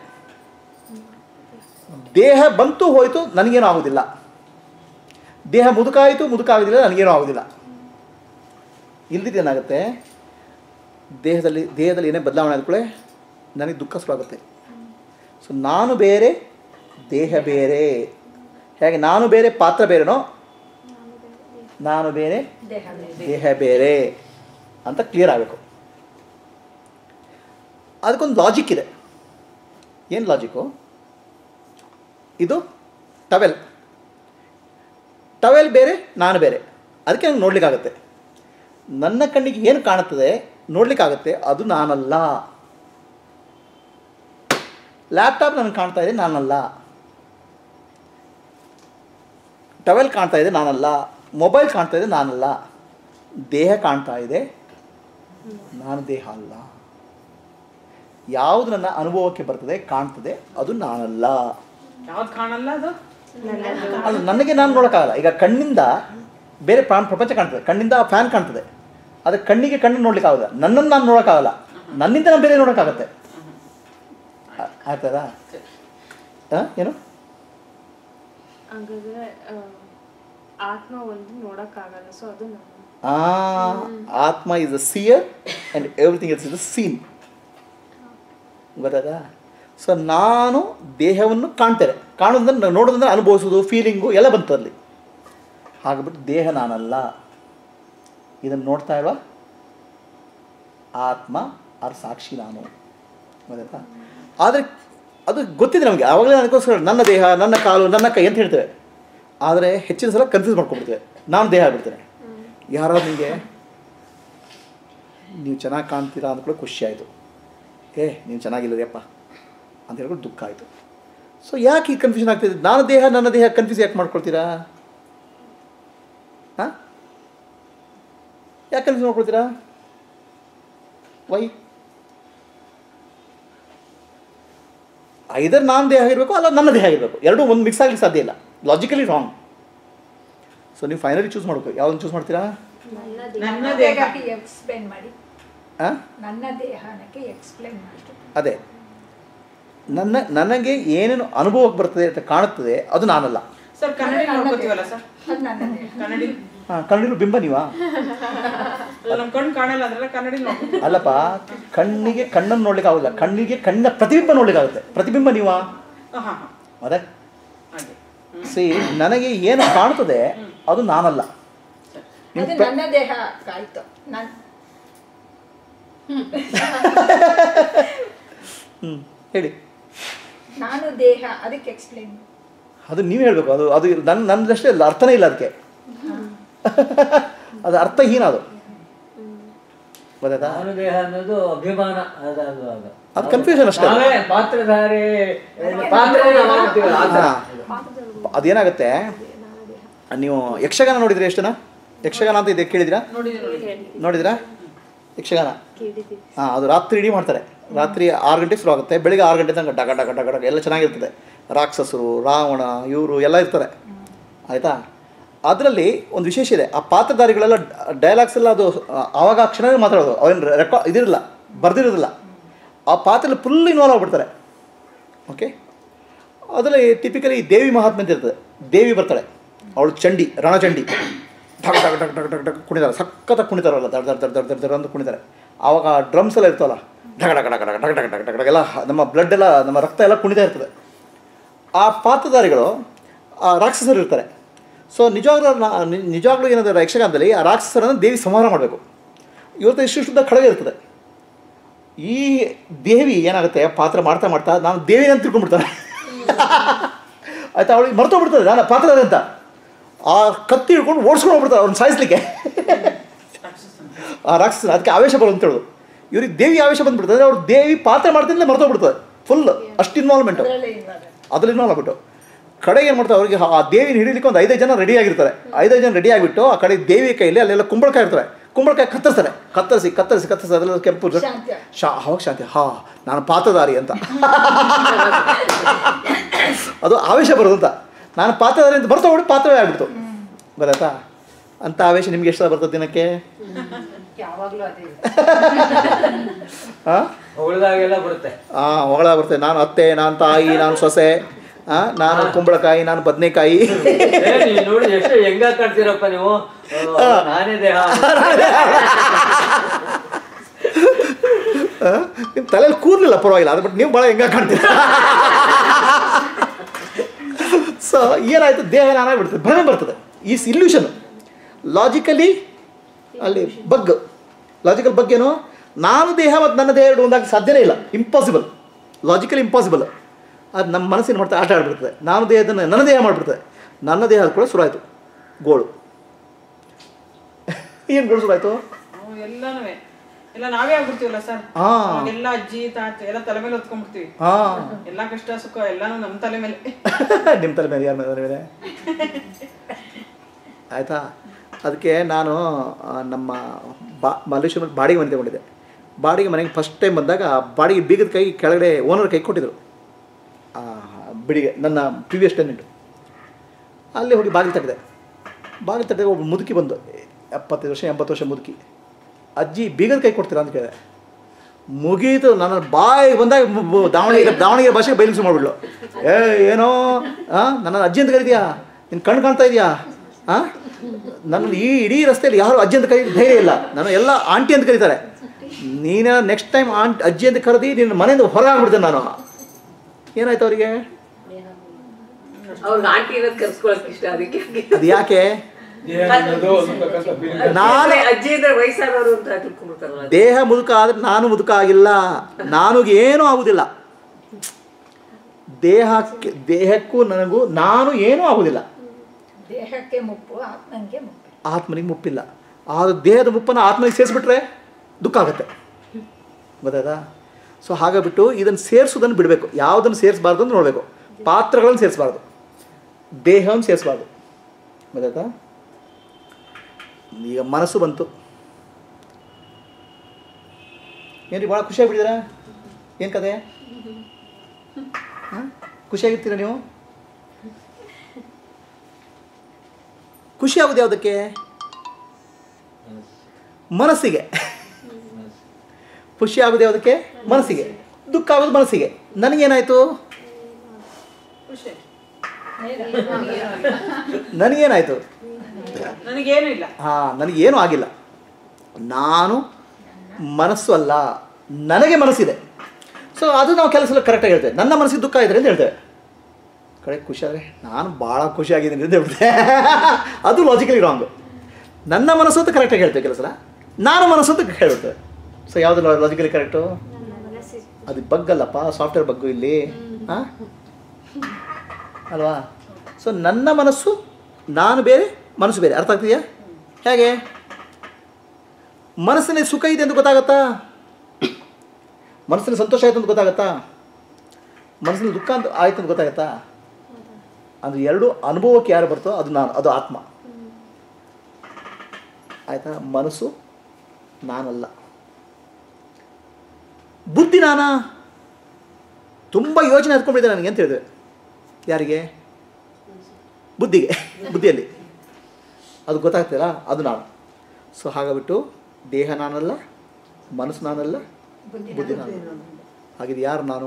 ದೇಹ ಬಂತು ಹೋಯಿತು ನನಗೇನು ಆಗೋದಿಲ್ಲ ದೇಹ ಮುದುಕಾಯಿತು ಮುದುಕಾಗೋದಿಲ್ಲ ನನಗೇನು ಆಗೋದಿಲ್ಲ ಇಲ್ದಿದ್ದು ಏನಾಗುತ್ತೆ ದೇಹದಲ್ಲಿ ದೇಹದಲ್ಲಿ ಏನೇ ಬದಲಾವಣೆ ಆದ ಕೂಡಲೇ ನನಗೆ ದುಃಖ ಶುರುವಾಗುತ್ತೆ ಸೊ ನಾನು ಬೇರೆ ದೇಹ ಬೇರೆ ಹೇಗೆ ನಾನು ಬೇರೆ ಪಾತ್ರ ಬೇರೆನೋ ನಾನು ಬೇರೆ ದೇಹ ಬೇರೆ. ದೇಹ ಬೇರೆ ಅಂತ ಕ್ಲಿಯರ್ ಆಗಬೇಕು ಅದಕ್ಕೊಂದು ಲಾಜಿಕ್ ಇದೆ ಏನು ಲಾಜಿಕ್ಕು ಇದು ಟವೆಲ್ ಟವೆಲ್ ಬೇರೆ ನಾನು ಬೇರೆ ಅದಕ್ಕೆ ನಂಗೆ ನೋಡ್ಲಿಕ್ಕಾಗತ್ತೆ ನನ್ನ ಕಣ್ಣಿಗೆ ಏನು ಕಾಣುತ್ತದೆ ನೋಡ್ಲಿಕ್ಕಾಗತ್ತೆ ಅದು ನಾನಲ್ಲ ಲ್ಯಾಪ್ಟಾಪ್ ನನಗೆ ಕಾಣ್ತಾ ಇದೆ ನಾನಲ್ಲ ಟವೆಲ್ ಕಾಣ್ತಾ ಇದೆ ನಾನಲ್ಲ ಮೊಬೈಲ್ ಕಾಣ್ತಾ ಇದೆ ನಾನಲ್ಲ ದೇಹ ಕಾಣ್ತಾ ಇದೆ ನಾನು ದೇಹ ಅಲ್ಲ ಯಾವುದು ನನ್ನ ಅನುಭವಕ್ಕೆ ಬರ್ತದೆ ಕಾಣ್ತದೆ ಅದು ನಾನಲ್ಲ ಯಾವ್ದು ಕಾಣಲ್ಲ ಅದು ಅದು ನನಗೆ ನಾನು ನೋಡೋಕ್ಕಾಗಲ್ಲ ಈಗ ಕಣ್ಣಿಂದ ಬೇರೆ ಪ್ರಾಣ ಪ್ರಪಂಚ ಕಾಣ್ತದೆ ಕಣ್ಣಿಂದ ಫ್ಯಾನ್ ಕಾಣ್ತದೆ ಆದರೆ ಕಣ್ಣಿಗೆ ಕಣ್ಣು ನೋಡ್ಲಿಕ್ಕಾಗಲ್ಲ ನನ್ನನ್ನು ನಾನು ನೋಡೋಕ್ಕಾಗಲ್ಲ ನನ್ನಿಂದ ನಾನು ಬೇರೆ ನೋಡೋಕ್ಕಾಗತ್ತೆ ಆ- ಆಯ್ತದಾ ಹಾಂ ಏನು ಹಂಗಾದ್ರೆ ಆ, ಆತ್ಮ ಒಂದು ನೋಡಕ್ಕಾಗಲ್ಲ ಸೊ ಅದು ನಾನು ಆ ಆತ್ಮ is a seer and everything is is a scene ಗೊತ್ತಾದ ಸೊ ನಾನು ದೇಹವನ್ನು ಕಾಣ್ತೇನೆ ಕಾಣೋದಂದ್ರೆ ನೋಡೋದಂದ್ರೆ ಅನುಭವಿಸೋದು ಫೀಲಿಂಗು ಎಲ್ಲ ಬಂತು ಅಲ್ಲಿ ಹಾಗ್ಬಿಟ್ಟು ದೇಹ ನಾನಲ್ಲ ಇದನ್ನು ನೋಡ್ತಾ ಇರುವ ಆತ್ಮ ಆರ್ ಸಾಕ್ಷಿ ನಾನು ಗೊತ್ತಾಯ್ತಾ ಆದರೆ ಅದು ಗೊತ್ತಿದೆ ನಮಗೆ ಆವಾಗಲೇ ಅದಕ್ಕೋಸ್ಕರ ನನ್ನ ದೇಹ ನನ್ನ ಕಾಲು ನನ್ನ ಕೈ ಅಂತ ಹೇಳ್ತೇವೆ ಆದರೆ ಹೆಚ್ಚಿನ ಸಲ ಕನ್ಫ್ಯೂಸ್ ಮಾಡ್ಕೊಂಡ್ಬಿಡ್ತೇವೆ ನಾನು ದೇಹ ಆಗ್ಬಿಡ್ತೇನೆ ಯಾರಾದ್ರು ನಿಮಗೆ ನೀವು ಚೆನ್ನಾಗಿ ಕಾಣ್ತೀರಾ ಅಂದ್ಕೊಳ್ಳೋ ಖುಷಿ ಆಯಿತು ಏ ನೀವು ಚೆನ್ನಾಗಿಲ್ಲರಿಯಪ್ಪ ಅಂತ ಹೇಳ್ಕೊಂಡು ದುಃಖ ಆಯಿತು ಸೊ ಯಾಕೆ ಈ ಕನ್ಫ್ಯೂಷನ್ ಆಗ್ತಿದೆ ನಾನು ದೇಹ ನನ್ನ ದೇಹ ಕನ್ಫ್ಯೂಸ್ ಯಾಕೆ ಮಾಡ್ಕೊಳ್ತೀರಾ ಹಾಂ ಯಾಕೆ ಕನ್ಫ್ಯೂಸ್ ಮಾಡ್ಕೊಳ್ತೀರಾ ವೈ ಐದರ್ ನಾನು ದೇಹ ಆಗಿರಬೇಕು ಅಲ್ಲ ನನ್ನ ದೇಹ ಆಗಿರಬೇಕು ಎರಡೂ ಒಂದು ಮಿಕ್ಸ್ ಆಗಲಿಕ್ಕೆ ಸಾಧ್ಯ ಇಲ್ಲ ಲಾಜಿಕಲಿ ರಾಂಗ್ ಸೊ ನೀವು ಫೈನಲಿ ಚೂಸ್ ಮಾಡಬೇಕು ಯಾವ್ದನ್ನು ಚೂಸ್ ಮಾಡ್ತೀರಾ ನನ್ನ ನನ್ನ ದೇಹ ದೇಹ ದೇಹಕ್ಕೆ ಎಕ್ಸ್ಪ್ಲೇನ್ ಮಾಡಿ ಹಾಂ ನನ್ನ ದೇಹನಕ್ಕೆ ಎಕ್ಸ್ಪ್ಲೇನ್ ಮಾಡಿ ಅದೇ ನನ್ನ ನನಗೆ ಏನೇನು ಅನುಭವಕ್ಕೆ ಬರ್ತದೆ ಅಂತ ಕಾಣುತ್ತದೆ ಅದು ನಾನಲ್ಲ ಸರ್ ಕನ್ನಡಿ ನೋಡ್ಕೋತೀವಲ್ಲ ಸರ್ ಅದು ನನ್ನ ದೇಹ ಕನ್ನಡಿ ಹಾಂ ಕಣ್ಣಿರು ಬಿಂಬ ನೀವಾ ಅಲ್ಲ, ನಮ್ ಕಣ್ಣು ಕಾಣಲ್ಲ ಅಂದ್ರೆ ಕನ್ನಡಿ ನೋಡ್ಕೋತೀವಿ ಅಲ್ಲಪ್ಪ ಕಣ್ಣಿಗೆ ಕಣ್ಣನ್ನು ನೋಡ್ಲಿಕ್ಕೆ ಆಗೋಲ್ಲ ಕಣ್ಣಿಗೆ ಕಣ್ಣಿನ ಪ್ರತಿಬಿಂಬ ನೋಡ್ಲಿಕ್ಕೆ ಆಗುತ್ತೆ ಪ್ರತಿಬಿಂಬ ನೀವಾ ಹಾ ಹಾ ಹಾ ಅದೇ ಹಾಗೆ ಸಿ ನನಗೆ ಏನು ಕಾಣ್ತದೆ ಅದು ನಾನಲ್ಲ ನಿಮ್ ಅದು ಪ್ರ- ನನ್ನ ದೇಹ ಆಯ್ತು ನನ್ ಹ್ಞೂ ಹೇಳಿ ನಾನು ದೇಹ ಅದಕ್ಕೆ ಎಕ್ಸ್ಪ್ಲೇನ್ ಅದು ನೀವು ಹೇಳಬೇಕು ಅದು ಅದು ನನ್ನ ನನ್ನದಷ್ಟೇ ಇಲ್ಲ ಅರ್ಥನೇ ಇಲ್ಲ ಅದಕ್ಕೆ ಅದು ಅರ್ಥಹೀನ ಅದು ಗೊತ್ತಾಯ್ತಾ ನಾನು ದೇಹ ಅನ್ನೋದು ಅಭಿಮಾನ ಅದು ಅದು ಅದು ಅದು confusion ಅಷ್ಟೇ. ನಾವೇ ಪಾತ್ರಧಾರಿ ಪಾತ್ರ ನಾವು ಆಗ್ತೀವಲ್ಲ, ಆ ಥರ. ಹಾಂ ಅದೇನಾಗುತ್ತೆ ನೀವು ಯಕ್ಷಗಾನ ನೋಡಿದ್ರೆ ಎಷ್ಟು ಜನ ಯಕ್ಷಗಾನ ಅಂತ ಇದೆ ಕೇಳಿದಿರಾ ನೋಡಿದಿರಾ ಯಕ್ಷಗಾನ ಕೇಳಿದ್ದೀವಿ ಹಾಂ ಅದು ರಾತ್ರಿ ಇಡೀ ಮಾಡ್ತಾರೆ ರಾತ್ರಿ ಆರು ಗಂಟೆಗೆ ಶುರು ಆಗುತ್ತೆ ಬೆಳಿಗ್ಗೆ ಆರು ಗಂಟೆ ತನಕ ಡಗ ಡಗ ಡಗ ಡಗ ಎಲ್ಲ ಚೆನ್ನಾಗಿರ್ತದೆ ರಾಕ್ಷಸರು ರಾವಣ ಇವರು ಎಲ್ಲ ಇರ್ತಾರೆ ಆಯಿತಾ ಅದರಲ್ಲಿ ಒಂದು ವಿಶೇಷ ಇದೆ ಆ ಪಾತ್ರಧಾರಿಗಳೆಲ್ಲ ಡೈಲಾಗ್ಸ್ ಎಲ್ಲ ಅದು ಆ, ಆವಾಗ ಆ ಕ್ಷಣವೇ ಮಾತಾಡೋದು ಅವೇನು ರೆಕಾರ್ಡ್ ಇದಿರಲ್ಲ ಬರ್ದಿರೋದಿಲ್ಲ ಆ ಪಾತ್ರೆಯಲ್ಲಿ ಫುಲ್ ಇನ್ವಾಲ್ವ್ ಆಗ್ಬಿಡ್ತಾರೆ ಓಕೆ ಅದರಲ್ಲಿ ಟಿಪಿಕಲಿ ದೇವಿ ಮಹಾತ್ಮೆ ಅಂತ ಇರ್ತದೆ ದೇವಿ ಬರ್ತಾಳೆ ಅವಳು ಚಂಡಿ ರಣಚಂಡಿ ಢಕ್ ಢಕ್ ಢಕ್ ಢಕ್ ಢಕ್ ಢಕ್ ಕುಣಿತಾರೆ ಸಖತ್ತಾಗಿ ಕುಣಿತಾರಲ್ಲ ದಡ್ ದಡ್ ದಡ್ ದಡ್ ದಡ್ ದಡ್ ಅಂತ ಕುಣಿತಾರೆ ಆವಾಗ ಡ್ರಮ್ಸ್ ಎಲ್ಲ ಇರ್ತವಲ್ಲ ಢಗ ಢಗ ಢಗ ಢಗ ಢಗ ಢಗ ಢಗ ಢಗ ಢಗ ಎಲ್ಲ ನಮ್ಮ ಬ್ಲಡ್ ಎಲ್ಲ ನಮ್ಮ ರಕ್ತ ಎಲ್ಲ ಕುಣಿತಾ ಇರ್ತದೆ ಆ ಪಾತ್ರಧಾರಿಗಳು ಆ ರಾಕ್ಷಸರು ಇರ್ತಾರೆ ಸೊ ನಿಜವಾಗ್ಲೂ ನಾ- ನಿ- ನಿಜವಾಗ್ಲೂ ಏನಾದರೂ ಯಕ್ಷಗಾನದಲ್ಲಿ ಆ ರಾಕ್ಷಸರನ್ನು ದೇವಿ ಸಂಹಾರ ಮಾಡಬೇಕು ಇವತ್ತು ಇಷ್ಟಿಷ್ಟುದ್ದ ಖಡ್ಗ ಇರ್ತದೆ ಈ ದೇವಿ ಏನಾಗುತ್ತೆ ಪಾತ್ರ ಮಾಡ್ತಾ ಮಾಡ್ತಾ ನಾನು ದೇವಿ ಅಂತ ತಿಳ್ಕೊಂಡ್ಬಿಡ್ತಾನೆ ಆಯ್ತಾ ಅವಳಿಗೆ ಮರ್ತೋಗ್ಬಿಡ್ತದೆ ನಾನು ಪಾತ್ರಧಾರಿ ಅಂತ ಆ ಕತ್ತಿ ಹಿಡ್ಕೊಂಡು ಓಡಿಸ್ಕೊಂಡು ಹೋಗ್ಬಿಡ್ತಾರೆ ಅವ್ರನ್ನ ಸಾಯಿಸ್ಲಿಕ್ಕೆ ಆ ರಾಕ್ಷಸನ ಅದಕ್ಕೆ ಆವೇಶ ಬರೋದು ಅಂತ ಹೇಳೋದು ಇವ್ರಿಗೆ ದೇವಿ ಆವೇಶ ಬಂದ್ಬಿಡ್ತದೆ ಅವ್ರು ದೇವಿ ಪಾತ್ರ ಮಾಡ್ತಿದ್ಲೇ ಮರ್ತೋಗ್ಬಿಡ್ತದೆ ಫುಲ್ ಅಷ್ಟು ಇನ್ವಾಲ್ವ್ಮೆಂಟು ಅದರಲ್ಲೇ ಇನ್ವಾಲ್ವ್ ಅದ್ರಲ್ಲಿ ಇನ್ವಾಲ್ವ್ ಆಗ್ಬಿಟ್ಟು ಕಡೆಗೆ ಏನು ಮಾಡ್ತಾರೆ ಅವ್ರಿಗೆ ಆ ದೇವಿನ ಹಿಡಿಲಿಕ್ಕೆ ಒಂದು ಐದೈದು ಜನ ರೆಡಿ ಆಗಿರ್ತಾರೆ ಐದೈದು ಜನ ರೆಡಿ ಆಗಿಬಿಟ್ಟು ಆ ಕಡೆ ದೇವಿ ಕೈಯಲ್ಲಿ ಅಲ್ಲೆಲ್ಲ ಕುಂಬಳಕಾಯಿ ಇರ್ತವೆ ಕುಂಬಳಕಾಯಿ ಕತ್ತರಿಸ್ತಾರೆ ಕತ್ತರಿಸಿ ಕತ್ತರಿಸಿ ಕತ್ತರಿಸಿ ಅದೆಲ್ಲ ಕೆಂಪು ಜೊತೆ- ಶಾಂತಿ. ಶಾ ಅವಾಗ ಶಾಂತಿ ಹಾ ನಾನು ಪಾತ್ರಧಾರಿ ಅಂತ ಅದು ಆವೇಶ ಬರೋದು ಅಂತ ನಾನು ಪಾತ್ರಧಾರಿ ಅಂತ ಬರ್ತಾ ಹೋಗಿ ಪಾತ್ರವೇ ಆಗ್ಬಿಡ್ತು ಗೊತ್ತಾಯ್ತಾ ಅಂತ ಆವೇಶ ನಿಮ್ಗೆ ಎಷ್ಟು ಬರ್ತದೆ ದಿನಕ್ಕೆ ಯಾವಾಗಲೂ ಅದೇ ಹಾಂ ಹೊಳ್ದಾಗೆಲ್ಲ ಬರುತ್ತೆ ಹಾಂ ಹೊಗಳ ಬರ್ತದೆ ನಾನು ಅತ್ತೆ ನಾನು ತಾಯಿ ನಾನು ಸೊಸೆ ಹಾಂ ನಾನು ಕುಂಬಳಕಾಯಿ ನಾನು ಬದನೆಕಾಯಿ ಏ, ನೀವ್ ನೋಡಿ ಎಷ್ಟು ಹೆಂಗ ಕಾಣ್ತೀರಪ್ಪ ನೀವು ಓ, ನಾನೇ ದೇಹ ನಿಮ್ಮ ತಲೆಯಲ್ಲಿ ಕೂರ್ಲಿಲ್ಲ ಪರವಾಗಿಲ್ಲ ಅದು ಬಟ್ ನೀವು ಭಾಳ ಹೆಂಗ ಕಾಣ್ತೀರ ಸೊ ಏನಾಯ್ತು ದೇಹ ನಾನಾಗ್ಬಿಡ್ತದೆ ಭ್ರಮೆ ಬರ್ತದೆ ಈ ಇಲ್ಯೂಷನ್ ಲಾಜಿಕಲಿ ಅಲ್ಲಿ ಬಗ್ ಲಾಜಿಕಲ್ ಬಗ್ ಏನು ನಾನು ದೇಹ ಮತ್ತು ನನ್ನ ದೇಹ ಎರಡು ಒಂದಾಗಿ ಸಾಧ್ಯನೇ ಇಲ್ಲ ಇಂಪಾಸಿಬಲ್ ಲಾಜಿಕಲಿ ಇಂಪಾಸಿಬಲ್ ಅದು ನಮ್ಮ ಮನಸ್ಸಿನ ಮಾಡ್ತಾ ಆಟ ಆಡ್ಬಿಡ್ತದೆ ನಾನು ದೇಹದನ್ನು ನನ್ನ ದೇಹ ಮಾಡಿಬಿಡ್ತದೆ ನನ್ನ ದೇಹ ಕೂಡ ಶುರು ಆಯಿತು ಗೋಳು ಏನು ಗೋಳು ಶುರು ಆಯಿತು ನಾವು ಎಲ್ಲಾನು ಎಲ್ಲ ನಾವೇ ಆಗ್ಬಿಡ್ತೀವಲ್ಲ ಸರ್ ಹಾ. ಎಲ್ಲ ಅಜ್ಜಿ ತಾತ ಎಲ್ಲ ತಲೆ ಮೇಲೆ ಹೊತ್ಕೊಂಡ್ಬಿಡ್ತೀವಿ ಹಾಂ ಎಲ್ಲಾ ಕಷ್ಟ ಸುಖ ಎಲ್ಲಾನು ನಮ್ಮ ತಲೆ ಮೇಲೆ ನಿಮ್ಮ ತಲೆ ಮೇಲೆ ಯಾರ ಮೇಲೆ ಮೇಲೆ ಆಯಿತಾ ಅದಕ್ಕೆ ನಾನು ಆ, ನಮ್ಮ ಬಾ ಮಲ್ಲೇಶ್ವರ ಬಾಡಿಗೆ ಮನೆ ತಗೊಂಡಿದ್ದೆ ಬಾಡಿಗೆ ಮನೆಗೆ ಫಸ್ಟ್ ಟೈಮ್ ಬಂದಾಗ ಆ ಬಾಡಿಗೆ ಬೀಗದ ಕೈ ಕೆಳಗಡೆ ಓನರ್ ಕೈ ಕೊಟ್ಟಿದ್ರು ಆ, ಬಿಡಿಗೆ ನನ್ನ ಪ್ರಿವಿಯಸ್ ಟೆನೆಂಟು ಅಲ್ಲಿ ಹೋಗಿ ಬಾಗಿಲು ತಟ್ಟಿದೆ ಬಾಗಿಲು ತಟ್ಟಿದಾಗ ಒಬ್ಬ ಮುದುಕಿ ಬಂದು ಎಪ್ಪತ್ತೈದು ವರ್ಷ ಎಂಬತ್ತು ವರ್ಷ ಮುದುಕಿ ಅಜ್ಜಿ ಬೀಗದ ಕೈ ಕೊಡ್ತೀರಾ ಅಂತ ಕೇಳಿದೆ ಮುಗೀತು ನನ್ನ ಬಾಯಿಗೆ ಬಂದಾಗ ಬ- ಬ- ದಾವಣಗೆರೆ ದಾವಣಗೆರೆ ಭಾಷೆಗೆ ಬೈಲಿಸಿ ಮಾಡಿಬಿಡ್ಲು ಏ ಏನೋ ಹಾಂ ನನ್ನ ಅಜ್ಜಿ ಅಂತ ಕರಿತೀಯಾ ನಿನ್ನ ಕಣ್ಣು ಕಾಣ್ತಾ ಇದೆಯಾ ಹಾಂ ನನ್ನ ಈ ಇಡೀ ರಸ್ತೆಯಲ್ಲಿ ಯಾರು ಅಜ್ಜಿ ಅಂತ ಕರೀ ಧೈರ್ಯ ಇಲ್ಲ ನನ್ನ ಎಲ್ಲ ಆಂಟಿ ಅಂತ ಕರೀತಾರೆ ನೀನು ನೆಕ್ಸ್ಟ್ ಟೈಮ್ ಆಂಟ್ ಅಜ್ಜಿ ಅಂತ ಕರೆದಿ ನಿನ್ನ ಮನೆಯಿಂದ ಹೊರಗಾಗ್ಬಿಡ್ತೇನೆ ನಾನು ಏನಾಯ್ತು ಅವರಿಗೆ ಅವ್ರಿಗೆ ಆಂಟಿ ಇರೋದು ಕರ್ಸ್ಕೊಳಕ್ ಇಷ್ಟ ಅದಕ್ಕೆ ಅದು ಯಾಕೆ ನಾನು ನಾನು ಅಜ್ಜಿ ಇದ್ರೆ ವಯಸ್ಸಾದವರು ಅಂತ ತಿಳ್ಕೊಂಡ್ಬಿಡ್ತಾರಲ್ಲ ದೇಹ ಮುದುಕ ಆದರೆ ನಾನು ಮುದುಕ ಆಗಿಲ್ಲ ನನಗೆ ಏನೂ ಆಗುದಿಲ್ಲ ದೇಹಕ್ಕೆ ದೇಹಕ್ಕೂ ನನಗೂ ನಾನು ಏನೂ ಆಗೋದಿಲ್ಲ ದೇಹಕ್ಕೆ ಮುಪ್ಪು ಆತ್ಮನಿಗೆ ಮುಪ್ಪು ಆತ್ಮನಿಗೆ ಮುಪ್ಪಿಲ್ಲ ಆದ್ರೆ ದೇಹದ ಮುಪ್ಪನ್ನು ಆತ್ಮನಿಗೆ ಸೇರಿಸ್ಬಿಟ್ರೆ ದುಃಖ ಆಗುತ್ತೆ ಗೊತ್ತಾಯ್ತಾ ಸೊ ಹಾಗಾಗ್ಬಿಟ್ಟು ಇದನ್ನು ಸೇರಿಸೋದನ್ನು ಬಿಡಬೇಕು ಯಾವುದನ್ನು ಸೇರಿಸಬಾರ್ದು ಅಂತ ನೋಡಬೇಕು ಪಾತ್ರಗಳನ್ನು ಸೇರಿಸಬಾರ್ದು ದೇಹವನ್ನು ಸೇರಿಸಬಾರ್ದು ಗೊತ್ತಾಯ್ತಾ ಈಗ ಮನಸ್ಸು ಬಂತು ಏನ್ರಿ ಭಾಳ ಖುಷಿಯಾಗಿಬಿಟ್ಟಿದ್ದೀರಾ ಏನು ಕತೆ ಹಾಂ ಖುಷಿಯಾಗಿರ್ತೀರಾ ನೀವು ಖುಷಿ ಆಗೋದು ಯಾವುದಕ್ಕೆ ಮನಸ್ಸಿಗೆ ಖುಷಿ ಆಗೋದು ಯಾವುದಕ್ಕೆ ಮನಸ್ಸಿಗೆ ದುಃಖ ಆಗೋದು ಮನಸ್ಸಿಗೆ ನನಗೇನಾಯಿತು ಖುಷಿ ನನಗೇನಾಯಿತು ನನಗೇನು ಇಲ್ಲ ಹಾಂ ನನಗೇನು ಆಗಿಲ್ಲ ನಾನು ಮನಸ್ಸು ಅಲ್ಲ ನನಗೆ ಮನಸ್ಸಿದೆ ಸೊ ಅದು ನಾವು ಕೆಲಸ ಕರೆಕ್ಟಾಗಿ ಹೇಳ್ತೇವೆ ನನ್ನ ಮನಸ್ಸಿಗೆ ದುಃಖ ಇದ್ರೆ ಅಂತ ಹೇಳ್ತೇವೆ ಕಡೆ ಖುಷಿ ಆದರೆ ನಾನು ಭಾಳ ಖುಷಿಯಾಗಿದ್ದೀನಿ ಅಂತ ಹೇಳ್ತೇವೆ ಅದು ಲಾಜಿಕಲಿ ರಾಂಗು ನನ್ನ ಮನಸ್ಸು ಅಂತ ಕರೆಕ್ಟಾಗಿ ಹೇಳ್ತೇವೆ ಕೆಲಸ ನಾನು ಮನಸ್ಸು ಅಂತ ಹೇಳ್ತೇವೆ ಸೊ ಯಾವುದು ಲಾಜಿಕಲಿ ಕರೆಕ್ಟು ಅದು ಬಗ್ಗಲ್ಲಪ್ಪ ಸಾಫ್ಟ್ವೇರ್ ಬಗ್ಗು ಇಲ್ಲಿ ಹಾಂ ಅಲ್ವಾ ಸೊ ನನ್ನ ಮನಸ್ಸು ನಾನು ಬೇರೆ ಮನಸ್ಸು ಬೇರೆ ಅರ್ಥ ಆಗ್ತಿದೆಯಾ ಹೇಗೆ ಮನಸ್ಸಿನ ಸುಖ ಇದೆ ಅಂತ ಗೊತ್ತಾಗತ್ತಾ ಮನಸ್ಸಿನ ಸಂತೋಷ ಆಯ್ತು ಅಂತ ಗೊತ್ತಾಗತ್ತಾ ಮನಸ್ಸಿನ ದುಃಖ ಅಂತ ಆಯ್ತು ಅಂತ ಗೊತ್ತಾಗತ್ತಾ ಅದು ಎರಡು ಅನುಭವಕ್ಕೆ ಯಾರು ಬರ್ತೋ ಅದು ನಾನು ಅದು ಆತ್ಮ ಆಯಿತಾ ಮನಸ್ಸು ನಾನಲ್ಲ ಬುದ್ಧಿ ನಾನಾ ತುಂಬ ಯೋಚನೆ ಹತ್ಕೊಂಡಿದ್ದೆ ನನಗೆ ಅಂತ ಹೇಳಿದೆ ಯಾರಿಗೆ ಬುದ್ಧಿಗೆ ಬುದ್ಧಿಯಲ್ಲಿ ಅದು ಗೊತ್ತಾಗ್ತಿಲ್ಲ ಅದು ನಾನು ಸೊ ಹಾಗಾಗ್ಬಿಟ್ಟು ದೇಹ ನಾನಲ್ಲ ಮನಸ್ಸು ನಾನಲ್ಲ ಬುದ್ಧಿ ನಾನು ಹಾಗಿದು ಯಾರು ನಾನು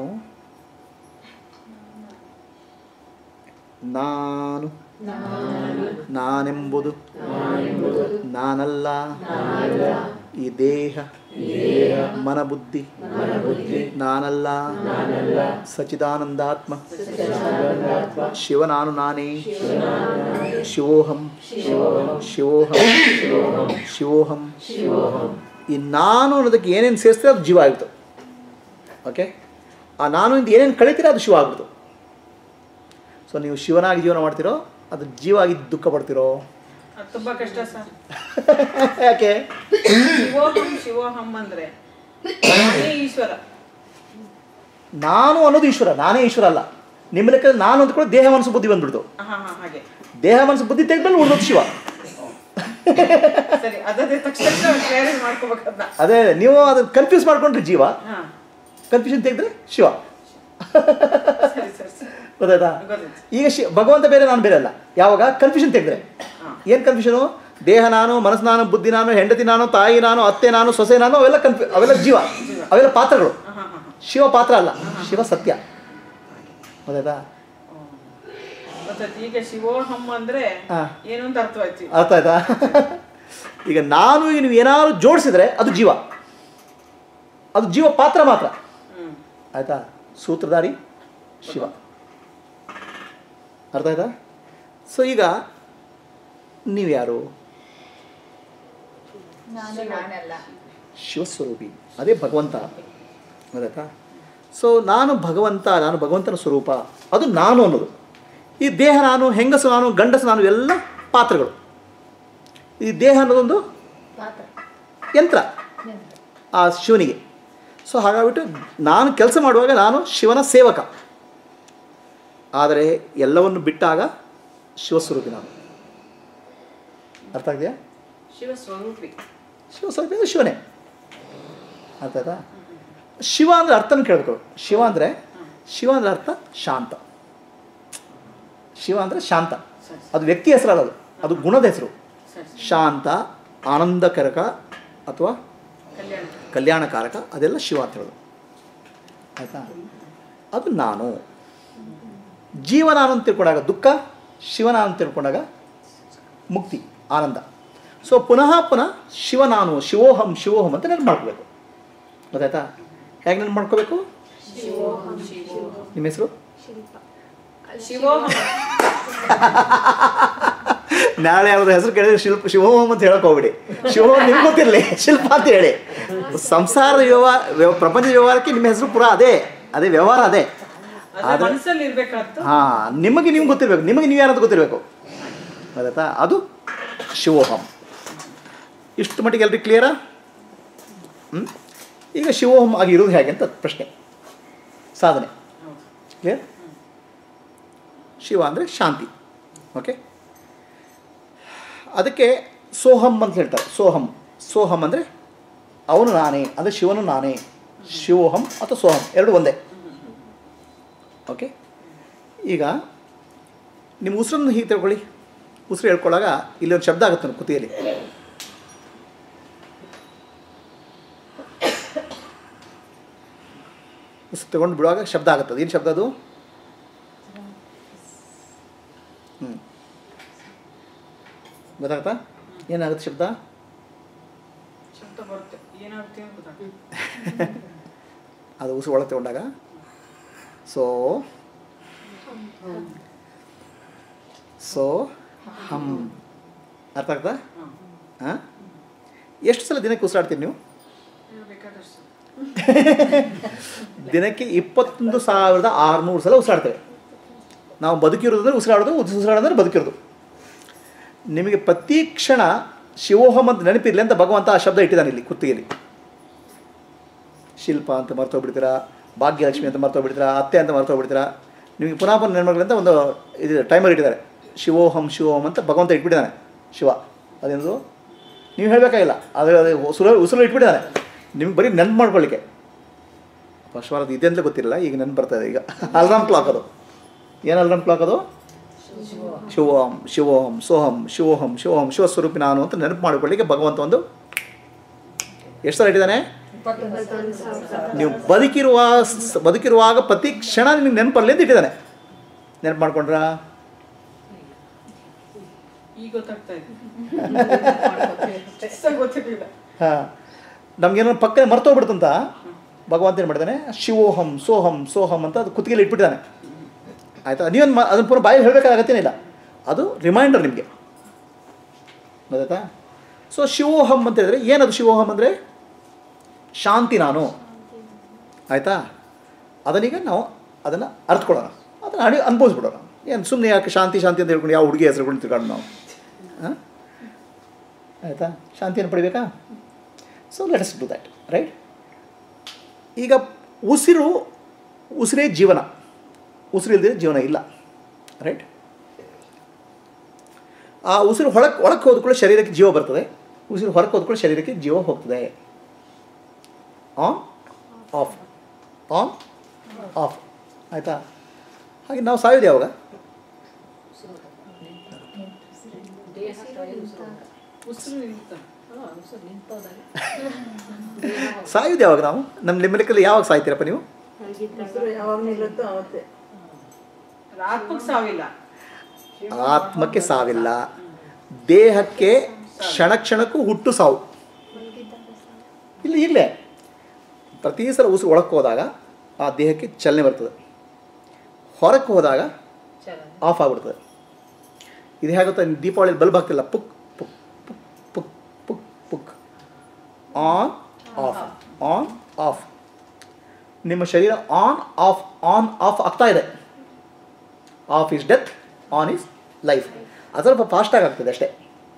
ನಾನು ನಾನೆಂಬುದು ನಾನಲ್ಲ ಈ ದೇಹ ಮನಬುದ್ಧಿ ನಾನಲ್ಲ ಸಚಿದಾನಂದಾತ್ಮ ಶಿವ ನಾನು ನಾನೇ ಶಿವೋಹಂ ಶಿವೋಹಂ ಶಿವೋಹಂ ಈ ನಾನು ಅನ್ನೋದಕ್ಕೆ ಏನೇನು ಸೇರಿಸ್ತದೆ ಅದು ಜೀವ ಆಗಿಬಿಡ್ತು ಓಕೆ ಆ ನಾನು ಇಂದ ಏನೇನು ಕಳಿತೀರ ಅದು ಶಿವ ಆಗ್ಬಿಡ್ತು ಸೊ ನೀವು ಶಿವನಾಗಿ ಜೀವನ ಮಾಡ್ತಿರೋ ಅದು ಜೀವ ಆಗಿ ದುಃಖ ಪಡ್ತಿರೋ ಅದು ತುಂಬಾ ಕಷ್ಟ ಸರ್ ಯಾಕೆ ಶಿವೋಹಂ ಶಿವೋಹಂ ಅಂದ್ರೆ ನಾನೇ ಈಶ್ವರ ನಾನು ಅನ್ನೋದು ಈಶ್ವರ ನಾನೇ ಈಶ್ವರ ಅಲ್ಲ ನಿಮ್ಮ ಲೆಕ್ಕ ನಾನು ಅಂದ್ಕೊಂಡು ದೇಹ ಮನಸ್ಸು ಬುದ್ಧಿ ಬಂದ್ಬಿಡ್ತು ಹಾ ಹಾ ಹಾಗೆ ದೇಹ ಮನಸ್ಸು ಬುದ್ಧಿ ತೆಗೆದ್ಮೇಲೆ ಉಳಿದೋದು ಶಿವ ಸರಿ ಅದೇ ತಕ್ಷಣ ಕ್ಲಿಯರ್ ಮಾಡ್ಕೋಬೇಕದ್ನ ಅದೇ ನೀವು ಅದನ್ನ ಕನ್ಫ್ಯೂಸ್ ಮಾಡ್ಕೊಂಡ್ರೆ ಜೀವ ಹಾ ಕನ್ಫ್ಯೂಷನ್ ತೆಗೆದ್ರೆ ಶಿವ ಸರಿ ಸರಿ ಸರಿ ಗೊತ್ತಾಯ್ತಾ ಗೊತ್ತಾಯ್ತು ಈಗ ಶಿ ಭಗವಂತ ಬೇರೆ ನಾನು ಬೇರೆ ಅಲ್ಲ ಯಾವಾಗ ಕನ್ಫ್ಯೂಷನ್ ತೆಗೆದ್ರೆ ಹಾ. ಏನು ಕನ್ಫ್ಯೂಷನು ದೇಹ ನಾನು ಮನಸ್ಸು ನಾನು ಬುದ್ಧಿ ನಾನು ಹೆಂಡತಿ ನಾನು ತಾಯಿ ನಾನು ಅತ್ತೆ ನಾನು ಸೊಸೆ ನಾನು ಅವೆಲ್ಲ ಕನ್ಫ್ಯೂ ಅವೆಲ್ಲ ಜೀವ ಅವೆಲ್ಲ ಪಾತ್ರಗಳು ಹಾ ಹಾ ಹಾ ಶಿವ ಪಾತ್ರ ಅಲ್ಲ ಶಿವ ಸತ್ಯ ಗೊತ್ತಾಯ್ತಾ ಗೊತ್ತಾಯ್ತು ಈಗ ಶಿವೋಹಂ ಅಂದ್ರೆ ಹಾ. ಏನು ಅಂತ ಅರ್ಥವಾಯ್ತು ಈಗ. ಅರ್ಥ ಆಯ್ತಾ ಈಗ ನಾನು ಈಗ ನೀವು ಏನಾದ್ರು ಜೋಡಿಸಿದ್ರೆ ಅದು ಜೀವ ಅದು ಜೀವ ಪಾತ್ರ ಮಾತ್ರ ಹ್ಮ್ ಆಯ್ತಾ ಸೂತ್ರಧಾರಿ ಶಿವ ಅರ್ಥ ಆಯ್ತಾ ಸೊ ಈಗ ನೀವು ಯಾರು ನಾನು ನಾನಲ್ಲ ಶಿವಸ್ವರೂಪಿ ಅದೇ ಭಗವಂತ ಗೊತ್ತಾಯ್ತಾ ಸೊ ನಾನು ಭಗವಂತ ನಾನು ಭಗವಂತನ ಸ್ವರೂಪ ಅದು ನಾನು ಅನ್ನೋದು ಈ ದೇಹ ನಾನು ಹೆಂಗಸು ನಾನು ಗಂಡಸು ನಾನು ಎಲ್ಲ ಪಾತ್ರಗಳು ಈ ದೇಹ ಅನ್ನೋದೊಂದು ಪಾತ್ರ ಯಂತ್ರ ಆ ಶಿವನಿಗೆ ಸೊ ಹಾಗಾಗ್ಬಿಟ್ಟು ನಾನು ಕೆಲಸ ಮಾಡುವಾಗ ನಾನು ಶಿವನ ಸೇವಕ ಆದರೆ ಎಲ್ಲವನ್ನು ಬಿಟ್ಟಾಗ ಶಿವಸ್ವರೂಪಿ ನಾನು ಅರ್ಥ ಆಗಿದೆಯಾ ಶಿವ ಸ್ವರೂಪಿ ಶಿವಸ್ವರೂಪಿ ಅಂದರೆ ಶಿವನೇ ಅರ್ಥ ಆಯ್ತಾ ಶಿವ ಅಂದರೆ ಅರ್ಥನ ಕೇಳಬೇಕು ಶಿವ ಅಂದರೆ ಶಿವ ಅಂದರೆ ಅರ್ಥ ಶಾಂತ ಶಿವ ಅಂದರೆ ಶಾಂತ ಅದು ವ್ಯಕ್ತಿ ಹೆಸರಲ್ಲ ಅದು ಅದು ಗುಣದ ಹೆಸರು ಸರಿ ಶಾಂತ ಆನಂದಕರಕ ಅಥವಾ ಕಲ್ಯಾಣ ಕಲ್ಯಾಣಕಾರಕ ಅದೆಲ್ಲ ಶಿವ ಅಂತ ಹೇಳೋದು ಆಯಿತಾ ಅದು ನಾನು ಜೀವ ನಾನು ಅಂತ ತಿಳ್ಕೊಂಡಾಗ ದುಃಖ ಶಿವ ನಾನು ಅಂತ ತಿಳ್ಕೊಂಡಾಗ ಮುಕ್ತಿ ಆನಂದ ಸೊ ಪುನಃ ಪುನಃ ಶಿವ ನಾನು ಶಿವೋಹಂ ಶಿವೋಹಂ ಅಂತ ನೆನಪು ಮಾಡ್ಕೋಬೇಕು ಗೊತ್ತಾಯ್ತಾ ಹೇಗೆ ನೆನಪು ಮಾಡ್ಕೋಬೇಕು ನಿಮ್ಮ ಹೆಸರು ಶಿವೋಹಂ ನಾಳೆ ಅವ್ರ ಹೆಸರು ಕೇಳಿದ್ರೆ ಶಿಲ್ಪ ಶಿವೋಹಂ ಅಂತ ಹೇಳಕ್ ಹೋಗ್ಬಿಡಿ ಶಿವೋಹಂ ನಿಮ್ಗೆ ಗೊತ್ತಿರಲಿ ಶಿಲ್ಪ ಅಂತ ಹೇಳಿ ಸಂಸಾರದ ವ್ಯವಹಾರ ವ್ಯವ ಪ್ರಪಂಚ ವ್ಯವಹಾರಕ್ಕೆ ನಿಮ್ಮ ಹೆಸರು ಪುರ ಅದೇ ಅದೇ ವ್ಯವಹಾರ ಅದೇ ಅದೇ ಆದರೆ ಮನಸ್ಸಲ್ಲಿ ಇರ್ಬೇಕಾದ್ದು ಹಾಂ ನಿಮಗೆ ನಿಮ್ಗೆ ಗೊತ್ತಿರಬೇಕು ನಿಮಗೆ ನೀವು ಯಾರಂತ ಗೊತ್ತಿರಬೇಕು ಗೊತ್ತಾಯ್ತಾ ಅದು ಶಿವೋಹಂ ಇಷ್ಟು ಮಟ್ಟಿಗೆ ಎಲ್ರಿಗೆ ಕ್ಲಿಯರಾ ಹ್ಞೂ ಈಗ ಶಿವೋಹಂ ಆಗಿರೋದು ಹೇಗೆ ಅಂತ ಪ್ರಶ್ನೆ ಸಾಧನೆ ಕ್ಲಿಯರ್ ಶಿವ ಅಂದರೆ ಶಾಂತಿ ಓಕೆ ಅದಕ್ಕೆ ಸೋಹಂ ಅಂತ ಹೇಳ್ತಾರೆ ಸೋಹಂ ಸೋಹಂ ಅಂದರೆ ಅವನು ನಾನೇ ಅಂದರೆ ಶಿವನು ನಾನೇ ಶಿವೋಹಂ ಅಥವಾ ಸೋಹಂ ಎರಡು ಒಂದೇ ಓಕೆ ಈಗ ನಿಮ್ಮ ಉಸಿರನ್ನು ಹೀಗೆ ತಿಳ್ಕೊಳ್ಳಿ ಉಸಿರು ಹೇಳ್ಕೊಳ್ಳಾಗ ಇಲ್ಲೊಂದು ಶಬ್ದ ಆಗುತ್ತೆ ನೋಡಿ ಕುತಿಯಲ್ಲಿ ಉಸಿರು ತಗೊಂಡು ಬಿಡುವಾಗ ಶಬ್ದ ಆಗುತ್ತೆ ಏನು ಶಬ್ದ ಅದು ಹ್ಞೂ ಗೊತ್ತಾಗ್ತಾ ಏನಾಗುತ್ತೆ ಶಬ್ದ ಶಬ್ದ ಬರುತ್ತೆ ಏನಾಗುತ್ತೆ ಅಂತ ಗೊತ್ತಾಗ್ತದೆ ಅದು ಉಸಿರು ಒಳಗೆ ತಗೊಂಡಾಗ ಸೊ ಸೊ ಹಮ್ ಅರ್ಥ ಆಗ್ತಾ ಹಾಂ ಎಷ್ಟು ಸಲ ದಿನಕ್ಕೆ ಉಸಿರಾಡ್ತೀರಿ ನೀವು ಬೇಕಾದಷ್ಟು ದಿನಕ್ಕೆ ಇಪ್ಪತ್ತೊಂದು ಸಾವಿರದ ಆರುನೂರು ಸಲ ಉಸಿರಾಡ್ತೇವೆ ನಾವು ಬದುಕಿರೋದಂದ್ರೆ ಉಸಿರಾಡೋದು ಉಸಿರಾಡೋದಂದ್ರೆ ಬದುಕಿರೋದು ನಿಮಗೆ ಪ್ರತಿ ಕ್ಷಣ ಶಿವೋಹಂ ಅಂತ ನೆನಪಿರಲಿ ಅಂತ ಭಗವಂತ ಆ ಶಬ್ದ ಇಟ್ಟಿದ್ದಾನೆ ಇಲ್ಲಿ ಕುತ್ತಿಗೆಯಲ್ಲಿ ಶಿಲ್ಪ ಅಂತ ಮರ್ತೋಗ್ಬಿಡ್ತೀರಾ ಭಾಗ್ಯಲಕ್ಷ್ಮಿ ಅಂತ ಮರ್ತೋಗ್ಬಿಡ್ತೀರಾ ಅತ್ತೆ ಅಂತ ಮರ್ತೋಗ್ಬಿಡ್ತೀರಾ ನಿಮಗೆ ಪುನಃ ಪುನಃ ನೆನಪುಗಳು ಅಂತ ಒಂದು ಇದು ಟೈಮರ್ ಇಟ್ಟಿದ್ದಾರೆ ಶಿವೋಹಂ ಶಿವೋಹಂ ಅಂತ ಭಗವಂತ ಇಟ್ಬಿಟ್ಟಿದ್ದಾನೆ ಶಿವ ಅದೇನದು ನೀವು ಹೇಳಬೇಕಾಗಿಲ್ಲ ಅದು ಅದು ಉಸಿರು ಉಸಿರು ಇಟ್ಬಿಟ್ಟಿದ್ದಾನೆ ನಿಮ್ಗೆ ಬರೀ ನೆನ್ಪು ಮಾಡ್ಕೊಳ್ಳಿಕ್ಕೆ ಫಸ್ಟ್ ವಾರದ ಇದೆ ಅಂತಲೇ ಗೊತ್ತಿರಲ್ಲ ಈಗ ನೆನ್ಪು ಬರ್ತದೆ ಈಗ ಅಲ್ರಾಮ್ ಕ್ಲಾಕ್ ಅದು ಏನು ಅಲ್ರಾಮ್ ಕ್ಲಾಕ್ ಅದು ಶಿವೋಹಂ ಶಿವೋಹಂ ಸೋಹಂ ಶಿವೋಹಂ ಶಿವೋಹಂ ಶಿವಸ್ವರೂಪಿ ನಾನು ಅಂತ ನೆನಪು ಮಾಡಿಕೊಳ್ಳಿಕ್ಕೆ ಭಗವಂತ ಒಂದು ಎಷ್ಟು ಸಲ ಇಟ್ಟಿದ್ದಾನೆ ನೀವು ಬದುಕಿರುವ ಸ- ಬದುಕಿರುವಾಗ ಪ್ರತಿ ಕ್ಷಣ ನಿಮಗೆ ನೆನಪಲ್ಲಿ ಅಂತ ಇಟ್ಟಿದ್ದಾನೆ ನೆನಪು ಮಾಡ್ಕೊಂಡ್ರಾ ಈಗ ಗೊತ್ತಾಗ್ತಾ ಇದೆ ಅಷ್ಟಾಗಿ ಗೊತ್ತಿರ್ಲಿಲ್ಲ ಹಾಂ ನಮಗೇನೋ ಪಕ್ಕ ಮರ್ತೋಗ್ಬಿಡ್ತಂತ ಭಗವಂತ ಏನು ಮಾಡಿದಾನೆ ಶಿವೋಹಂ ಸೋಹಂ ಸೋಹಂ ಅಂತ ಅದು ಕುತ್ತಿಗೆಲಿ ಇಟ್ಬಿಟ್ಟಿದ್ದಾನೆ ಆಯಿತಾ ನೀವೇನು ಮಾ ಅದನ್ನು ಪೂರ ಬಾಯಲ್ಲಿ ಹೇಳಬೇಕಾಗತ್ತೇನಿಲ್ಲ ಇಲ್ಲ ಅದು ರಿಮೈಂಡರ್ ನಿಮಗೆ ಗೊತ್ತಾಯ್ತಾ ಸೊ ಶಿವೋಹಂ ಅಂತ ಹೇಳಿದ್ರೆ ಏನದು ಶಿವೋಹಂ ಅಂದರೆ ಶಾಂತಿ ನಾನು ಆಯಿತಾ ಅದನ್ನೀಗ ನಾವು ಅದನ್ನು ಅರ್ಥಕೊಳ್ಳೋಣ ಅದನ್ನು ಅಡಿ ಅನುಭವಿಸ್ಬಿಡೋಣ ಏನು ಸುಮ್ಮನೆ ಯಾಕೆ ಶಾಂತಿ ಶಾಂತಿ ಅಂತ ಹೇಳ್ಕೊಂಡು ಯಾವ ಹುಡುಗಿ ಹೆಸರುಗಳು ತಿಳ್ಕೊಂಡು ನಾವು ಹಾಂ ಆಯಿತಾ ಶಾಂತಿಯನ್ನು ಪಡಿಬೇಕಾ so let's do that right ಈಗ ಉಸಿರು ಉಸಿರೇ ಜೀವನ ಉಸಿರಿಲ್ಲದೆ ಜೀವನ ಇಲ್ಲ ರೈಟ್ ಆ ಉಸಿರು ಹೊಳಕ್ಕೆ ಒಳಕ್ಕೆ ಹೋದ್ಕೊಳ್ಳೋ ಶರೀರಕ್ಕೆ ಜೀವ ಬರ್ತದೆ ಉಸಿರು ಹೊರಕ್ಕೆ ಹೋದ್ಕೊಳ್ಳೋ ಶರೀರಕ್ಕೆ ಜೀವ ಹೋಗ್ತದೆ ಆನ್ ಆಫ್ ಆನ್ ಆಫ್ ಆಯಿತಾ ಹಾಗೆ ನಾವು ಸಾಯೋದು ಯಾವಾಗ ಉಸಿರು ನಿಂತ ಸಾಯೋದು ಯಾವಾಗ ನಾವು ನಮ್ಮ ಲಿಮಿಟಲ್ಲಿ ಯಾವಾಗ ಸಾಯ್ತೀರಪ್ಪ ನೀವು ಯಾವಾಗ ನಿಲ್ಲುತ್ತೋ ಅವತ್ತೇ ಆತ್ಮಕ್ಕೆ ಸಾವಿಲ್ಲ ಆತ್ಮಕ್ಕೆ ಸಾವಿಲ್ಲ ದೇಹಕ್ಕೆ ಕ್ಷಣ ಕ್ಷಣಕ್ಕೂ ಹುಟ್ಟು ಸಾವು ಇಲ್ಲ ಇಲ್ಲೇ ಪ್ರತಿ ಸಲ ಉಸಿರು ಒಳಕ್ಕೆ ಹೋದಾಗ ಆ ದೇಹಕ್ಕೆ ಚಲನೆ ಬರ್ತದೆ ಹೊರಕ್ಕೆ ಹೋದಾಗ ಆಫ್ ಆಗಿಬಿಡ್ತದೆ ಇದು ಹೇಗುತ್ತಾ ದೀಪಾವಳಿ ಬಲ್ಬ್ ಹಾಕ್ತಿಲ್ಲ ಪುಕ್ ಪುಕ್ ಪುಕ್ ಪುಕ್ ಪುಕ್ ಪುಕ್ ಆನ್ ಆಫ್ ಆನ್ ಆಫ್ ನಿಮ್ಮ ಶರೀರ ಆನ್ ಆಫ್ ಆನ್ ಆಫ್ ಆಗ್ತಾ ಇದೆ off is death on is life ಅದು ಸ್ವಲ್ಪ ಫಾಸ್ಟಾಗಿ ಆಗ್ತದೆ ಅಷ್ಟೇ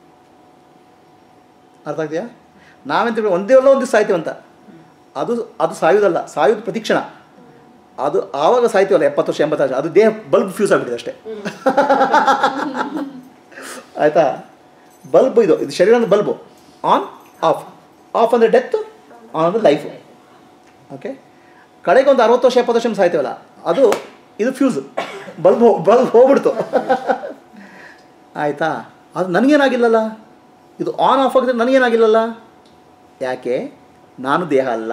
ಅರ್ಥ ಆಗ್ತೀಯಾ ನಾವೆಂತ ಒಂದೇ ಎಲ್ಲ ಒಂದು ಸಾಯ್ತೀವಿ ಅಂತ ಅದು ಅದು ಸಾಯೋದಲ್ಲ ಸಾಯೋದು ಪ್ರತಿಕ್ಷಣ ಅದು ಆವಾಗ ಸಾಯ್ತೀವಲ್ಲ ಎಪ್ಪತ್ತು ವರ್ಷ ಎಂಬತ್ತು ವರ್ಷ ಅದು ದೇಹ ಬಲ್ಬ್ ಫ್ಯೂಸ್ ಆಗಿಬಿಟ್ಟಿದೆ ಅಷ್ಟೇ ಆಯಿತಾ ಬಲ್ಬ್ ಇದು ಇದು ಶರೀರದ ಬಲ್ಬು ಆನ್ ಆಫ್ ಆಫ್ ಅಂದರೆ ಡೆತ್ ಆನ್ ಅಂದರೆ ಲೈಫು ಓಕೆ ಕಡೆಗೆ ಒಂದು ಅರವತ್ತು ವರ್ಷ ಎಪ್ಪತ್ತು ವರ್ಷ ಸಾಯ್ತೀವಲ್ಲ ಅದು ಇದು ಫ್ಯೂಸ್ ಬಲ್ಬ್ ಬಲ್ಬ್ ಹೋಗ್ಬಿಡ್ತು ಆಯಿತಾ ಅದು ನನಗೇನಾಗಿಲ್ಲಲ್ಲ ಇದು ಆನ್ ಆಫ್ ಆಗಿದ್ರೆ ನನಗೇನಾಗಿಲ್ಲಲ್ಲ ಯಾಕೆ ನಾನು ದೇಹ ಅಲ್ಲ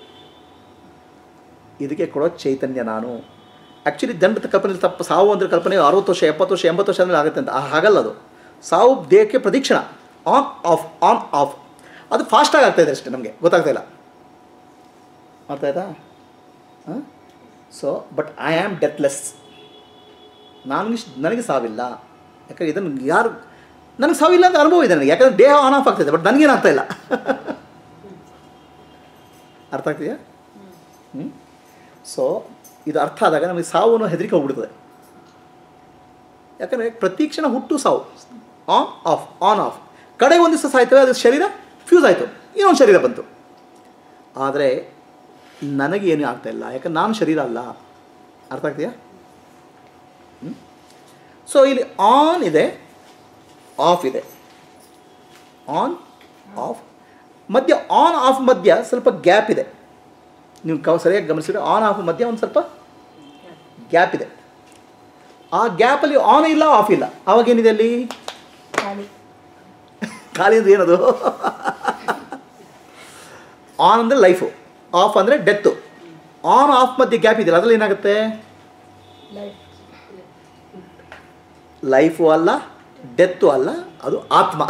ಇದಕ್ಕೆ ಕೊಡೋ ಚೈತನ್ಯ ನಾನು ಆ್ಯಕ್ಚುಲಿ ಜನರ ಕಲ್ಪನೆ ತಪ್ಪು ಸಾವು ಅಂದರೆ ಕಲ್ಪನೆ ಅರವತ್ತು ವರ್ಷ ಎಪ್ಪತ್ತು ವರ್ಷ ಎಂಬತ್ತು ವರ್ಷ ಆದಮೇಲೆ ಆಗುತ್ತೆ ಅಂತ ಆ- ಹಾಗಲ್ಲ ಅದು ಸಾವು ದೇಹಕ್ಕೆ ಪ್ರತಿಕ್ಷಣ ಆನ್ ಆಫ್ ಆನ್ ಆಫ್ ಅದು ಫಾಸ್ಟಾಗಿ ಆಗ್ತಾಯಿದೆ ಅಷ್ಟೇ ನಮಗೆ ಗೊತ್ತಾಗ್ತಾ ಇಲ್ಲ ಅರ್ಥ ಆಯ್ತಾ ಹಾಂ so but I am deathless ನಾನು ನನಗೆ ಸಾವಿಲ್ಲ ಯಾಕಂದ್ರೆ ಇದನ್ನು ಯಾರು ನನಗೆ ಸಾವಿಲ್ಲ ಅಂತ ಅನುಭವ ಇದೆ ನನಗೆ ಯಾಕಂದರೆ ದೇಹ ಆನ್ ಆಫ್ ಆಗ್ತಾಯಿದೆ ಬಟ್ ನನಗೇನಾಗ್ತಾ ಇಲ್ಲ ಅರ್ಥ ಆಗ್ತಿದೆಯಾ ಹ್ಞೂ ಸೊ ಇದು ಅರ್ಥ ಆದಾಗ ನಮಗೆ ಸಾವು ಅನ್ನೋ ಹೆದರಿಕೆ ಹೋಗ್ಬಿಡ್ತದೆ ಯಾಕಂದರೆ ಪ್ರತಿ ಕ್ಷಣ ಹುಟ್ಟು ಸಾವು ಆನ್ ಆಫ್ ಆನ್ ಆಫ್ ಕಡೆಗೆ ಒಂದು ದಿವಸ ಸಾಯ್ತವೆ ಅದು ಶರೀರ ಫ್ಯೂಸ್ ಆಯಿತು ಇನ್ನೊಂದು ಶರೀರ ಬಂತು ಆದರೆ ನನಗೇನು ಆಗ್ತಾ ಇಲ್ಲ ಯಾಕಂದ್ರೆ ನಾನು ಶರೀರ ಅಲ್ಲ ಅರ್ಥ ಆಗ್ತೀಯಾ ಸೊ ಇಲ್ಲಿ ಆನ್ ಇದೆ ಆಫ್ ಇದೆ ಆನ್ ಆಫ್ ಮಧ್ಯ ಆನ್ ಆಫ್ ಮಧ್ಯ ಸ್ವಲ್ಪ ಗ್ಯಾಪ್ ಇದೆ ನೀವು ಕವ ಸರಿಯಾಗಿ ಗಮನಿಸಿದ್ರೆ ಆನ್ ಆಫ್ ಮಧ್ಯ ಒಂದು ಸ್ವಲ್ಪ ಗ್ಯಾಪ್ ಇದೆ ಆ ಗ್ಯಾಪಲ್ಲಿ ಆನ್ ಇಲ್ಲ ಆಫ್ ಇಲ್ಲ ಆವಾಗ ಏನಿದೆ ಅಲ್ಲಿ ಖಾಲಿ ಅಂದ್ರೆ ಏನದು ಆನ್ ಅಂದರೆ ಲೈಫು ಆಫ್ ಅಂದರೆ ಡೆತ್ತು ಆನ್ ಆಫ್ ಮಧ್ಯೆ ಗ್ಯಾಪ್ ಇದೆಯಲ್ಲ ಅದರಲ್ಲಿ ಏನಾಗುತ್ತೆ ಲೈಫು ಅಲ್ಲ ಡೆತ್ತು ಅಲ್ಲ ಅದು ಆತ್ಮ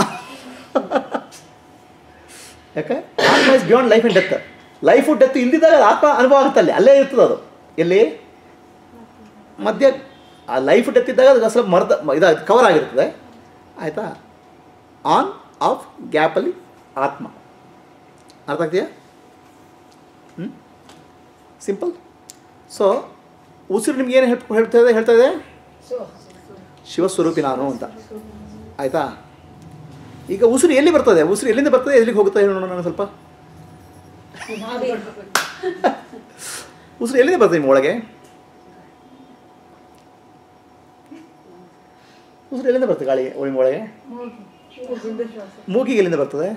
ಯಾಕೆ ಆತ್ಮ is beyond life and death life death ಇಲ್ದಿದ್ದಾಗ ಅದು ಆತ್ಮ ಅನುಭವ ಆಗುತ್ತೆ ಅಲ್ಲಿ ಅಲ್ಲೇ ಇರ್ತದೆ ಅದು ಎಲ್ಲಿ ಮಧ್ಯ ಆ ಲೈಫ್ ಡೆತ್ ಇದ್ದಾಗ ಅದು ಸ್ವಲ್ಪ ಮರ್ದ ಇದು ಕವರ್ ಆಗಿರ್ತದೆ ಆಯಿತಾ ಆನ್ ಆಫ್ ಗ್ಯಾಪಲ್ಲಿ ಆತ್ಮ ಅರ್ಥ ಆಗ್ತೀಯಾ ಹ್ಞೂ ಸಿಂಪಲ್ ಸೊ ಉಸಿರು ನಿಮ್ಗೆ ಏನು ಹೇಳ್ ಹೇಳ್ತಾ ಇದೆ ಹೇಳ್ತಾ ಇದೆ ಶಿವಸ್ವರೂಪಿ ನಾನು ಅಂತ ಆಯಿತಾ ಈಗ ಉಸಿರು ಎಲ್ಲಿ ಬರ್ತದೆ ಉಸಿರು ಎಲ್ಲಿಂದ ಬರ್ತದೆ ಎಲ್ಲಿಗೆ ಹೋಗುತ್ತೆ ಹೇಳಿ ನೋಡೋಣ ಸ್ವಲ್ಪ ಉಸಿರು ಎಲ್ಲಿಂದ ಬರ್ತದೆ ನಿಮ್ಮ ಒಳಗೆ ಉಸಿರು ಎಲ್ಲಿಂದ ಬರ್ತದೆ ಗಾಳಿ ನಿಮ್ಮ ಒಳಗೆ ಮೂಗಿಗೆ ಎಲ್ಲಿಂದ ಬರ್ತದೆ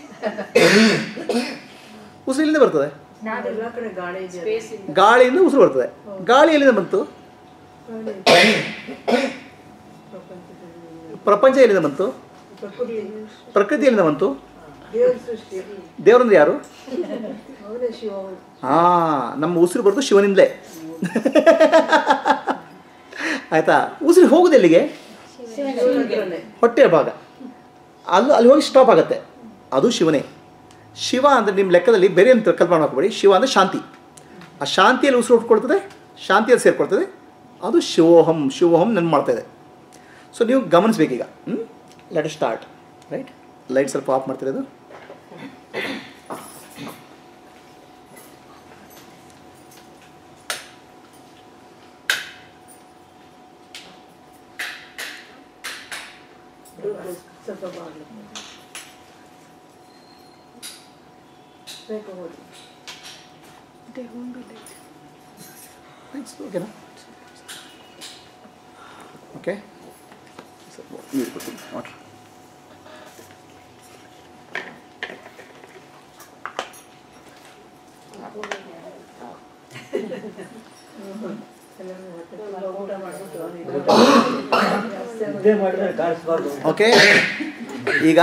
ಉಸಿರು ಎಲ್ಲಿಂದ ಬರ್ತದೆ ಎಲ್ಲ ಕಡೆ ಗಾಳಿ ಇದೆ ಗಾಳಿಯಿಂದ ಉಸಿರು ಬರ್ತದೆ ಗಾಳಿ ಎಲ್ಲಿಂದ ಬಂತು ಪ್ರಪಂಚ ಎಲ್ಲಿಂದ ಬಂತು ಪ್ರಕೃತಿ ಪ್ರಕೃತಿ ಎಲ್ಲಿಂದ ಬಂತು ದೇವ್ರ ಸೃಷ್ಟಿ ದೇವರಂದ್ರೆ ಯಾರು ಅವರೇ ಶಿವ ಹಾಂ ನಮ್ಮ ಉಸಿರು ಬರೋದು ಶಿವನಿಂದಲೇ ಆಯಿತಾ ಉಸಿರು ಹೋಗುದು ಎಲ್ಲಿಗೆ ಹತ್ರನೇ. ಹೊಟ್ಟೆಯ ಭಾಗ ಅಲ್ಲಿ ಅಲ್ಲಿ ಹೋಗಿ ಸ್ಟಾಪ್ ಆಗುತ್ತೆ ಅದು ಶಿವನೇ ಶಿವ ಅಂದರೆ ನಿಮ್ಮ ಲೆಕ್ಕದಲ್ಲಿ ಬೇರೆ ಅಂತ ಕಲ್ಪನೆ ಮಾಡ್ಕೊಬೇಡಿ ಶಿವ ಅಂದರೆ ಶಾಂತಿ ಆ ಶಾಂತಿಯಲ್ಲಿ ಉಸಿರು ಉಟ್ಕೊಳ್ತದೆ ಶಾಂತಿಯಲ್ಲಿ ಸೇರ್ಕೊಳ್ತದೆ ಅದು ಶಿವೋಹಂ ಶಿವೋಹಂ ನನ್ನ ಮಾಡ್ತಾಯಿದೆ ಸೊ ನೀವು ಗಮನಿಸ್ಬೇಕೀಗ ಹ್ಞೂ ಲೆಟ್ ಸ್ಟಾರ್ಟ್ ರೈಟ್ ಲೈಟ್ ಸ್ವಲ್ಪ ಆಫ್ ಮಾಡ್ತಿರೋದು ಸ್ವಲ್ಪ ಬಾಗ್ಲು. ಬೇಕು ಹೋಗಿ ಓಕೆನಾ ಓಕೆ ನೀರು ಕೊಡ್ತೀನಿ ವಾಟ್ರ್ ಊಟ ಮಾಡ್ಬಿಟ್ಟು ನಿದ್ದೆ ಮಾಡಿದ್ರೆ ಕಾಣಿಸ್ಬಾರ್ದು ಓಕೆ ಈಗ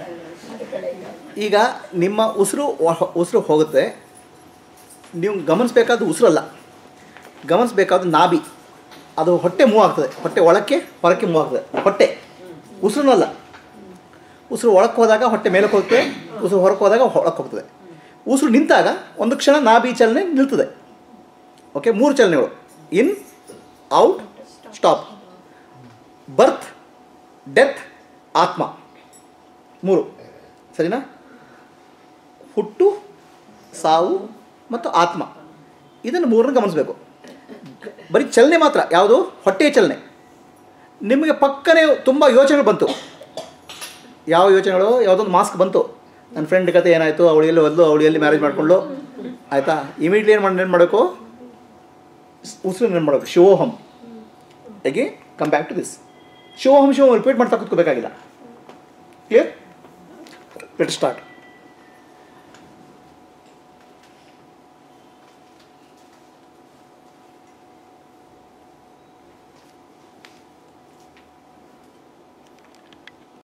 ಈಗ ನಿಮ್ಮ ಉಸಿರು ವ- ಉಸಿರು ಹೋಗುತ್ತೆ ನೀವು ಗಮನಿಸ್ಬೇಕಾದ ಉಸಿರಲ್ಲ ಗಮನಿಸ್ಬೇಕಾದ ನಾಭಿ ಅದು ಹೊಟ್ಟೆ ಮೂವ್ ಆಗ್ತದೆ ಹೊಟ್ಟೆ ಒಳಕ್ಕೆ ಹೊರಕ್ಕೆ ಮೂವ್ ಆಗ್ತದೆ ಹೊಟ್ಟೆ ಉಸಿರುನಲ್ಲ ಉಸಿರು ಒಳಕ್ಕೆ ಹೋದಾಗ ಹೊಟ್ಟೆ ಮೇಲಕ್ಕೆ ಹೋಗ್ತದೆ ಉಸಿರು ಹೊರಕ್ಕೆ ಹೋದಾಗ ಒಳಕ್ಕೆ ಹೋಗ್ತದೆ ಉಸಿರು ನಿಂತಾಗ ಒಂದು ಕ್ಷಣ ನಾಭಿ ಚಲನೆ ನಿಲ್ತದೆ ಓಕೆ ಮೂರು ಚಲನೆಗಳು in out stop birth death ಆತ್ಮ ಮೂರು ಸರಿನಾ ಹುಟ್ಟು ಸಾವು ಮತ್ತು ಆತ್ಮ ಇದನ್ನು ಮೂರನ್ನು ಗಮನಿಸಬೇಕು ಬರೀ ಚಲನೆ ಮಾತ್ರ ಯಾವುದು ಹೊಟ್ಟೆಯ ಚಲನೆ ನಿಮಗೆ ಪಕ್ಕನೇ ತುಂಬ ಯೋಚನೆಗಳು ಬಂತು ಯಾವ ಯೋಚನೆಗಳು ಯಾವುದೊಂದು ಮಾಸ್ಕ್ ಬಂತು ನನ್ನ ಫ್ರೆಂಡ್ ಕತೆ ಏನಾಯಿತು ಅವಳು ಎಲ್ಲಿ ಹೋದ್ಲು ಅವಳು ಎಲ್ಲಿ ಮ್ಯಾರೇಜ್ ಮಾಡಿಕೊಂಡು ಆಯಿತಾ ಇಮಿಡಿಯೇಟ್ಲಿ ಏನು ಮಾಡಿ ಏನು ಮಾಡಬೇಕು ಉಸಿರು ಏನು ಮಾಡಬೇಕು ಶಿವೋಹಂ ಹೇಗೆ ಕಮ್ ಬ್ಯಾಕ್ ಟು ದಿಸ್ ಶಿವೋಹಂ ಶಿವೋಹಂ ರಿಪೀಟ್ ಮಾಡ್ತಾ ಕೂತ್ಕೋಬೇಕಾಗಿಲ್ಲ ಕ್ಲಿಯರ್ ಲೆಟ್ ಸ್ಟಾರ್ಟ್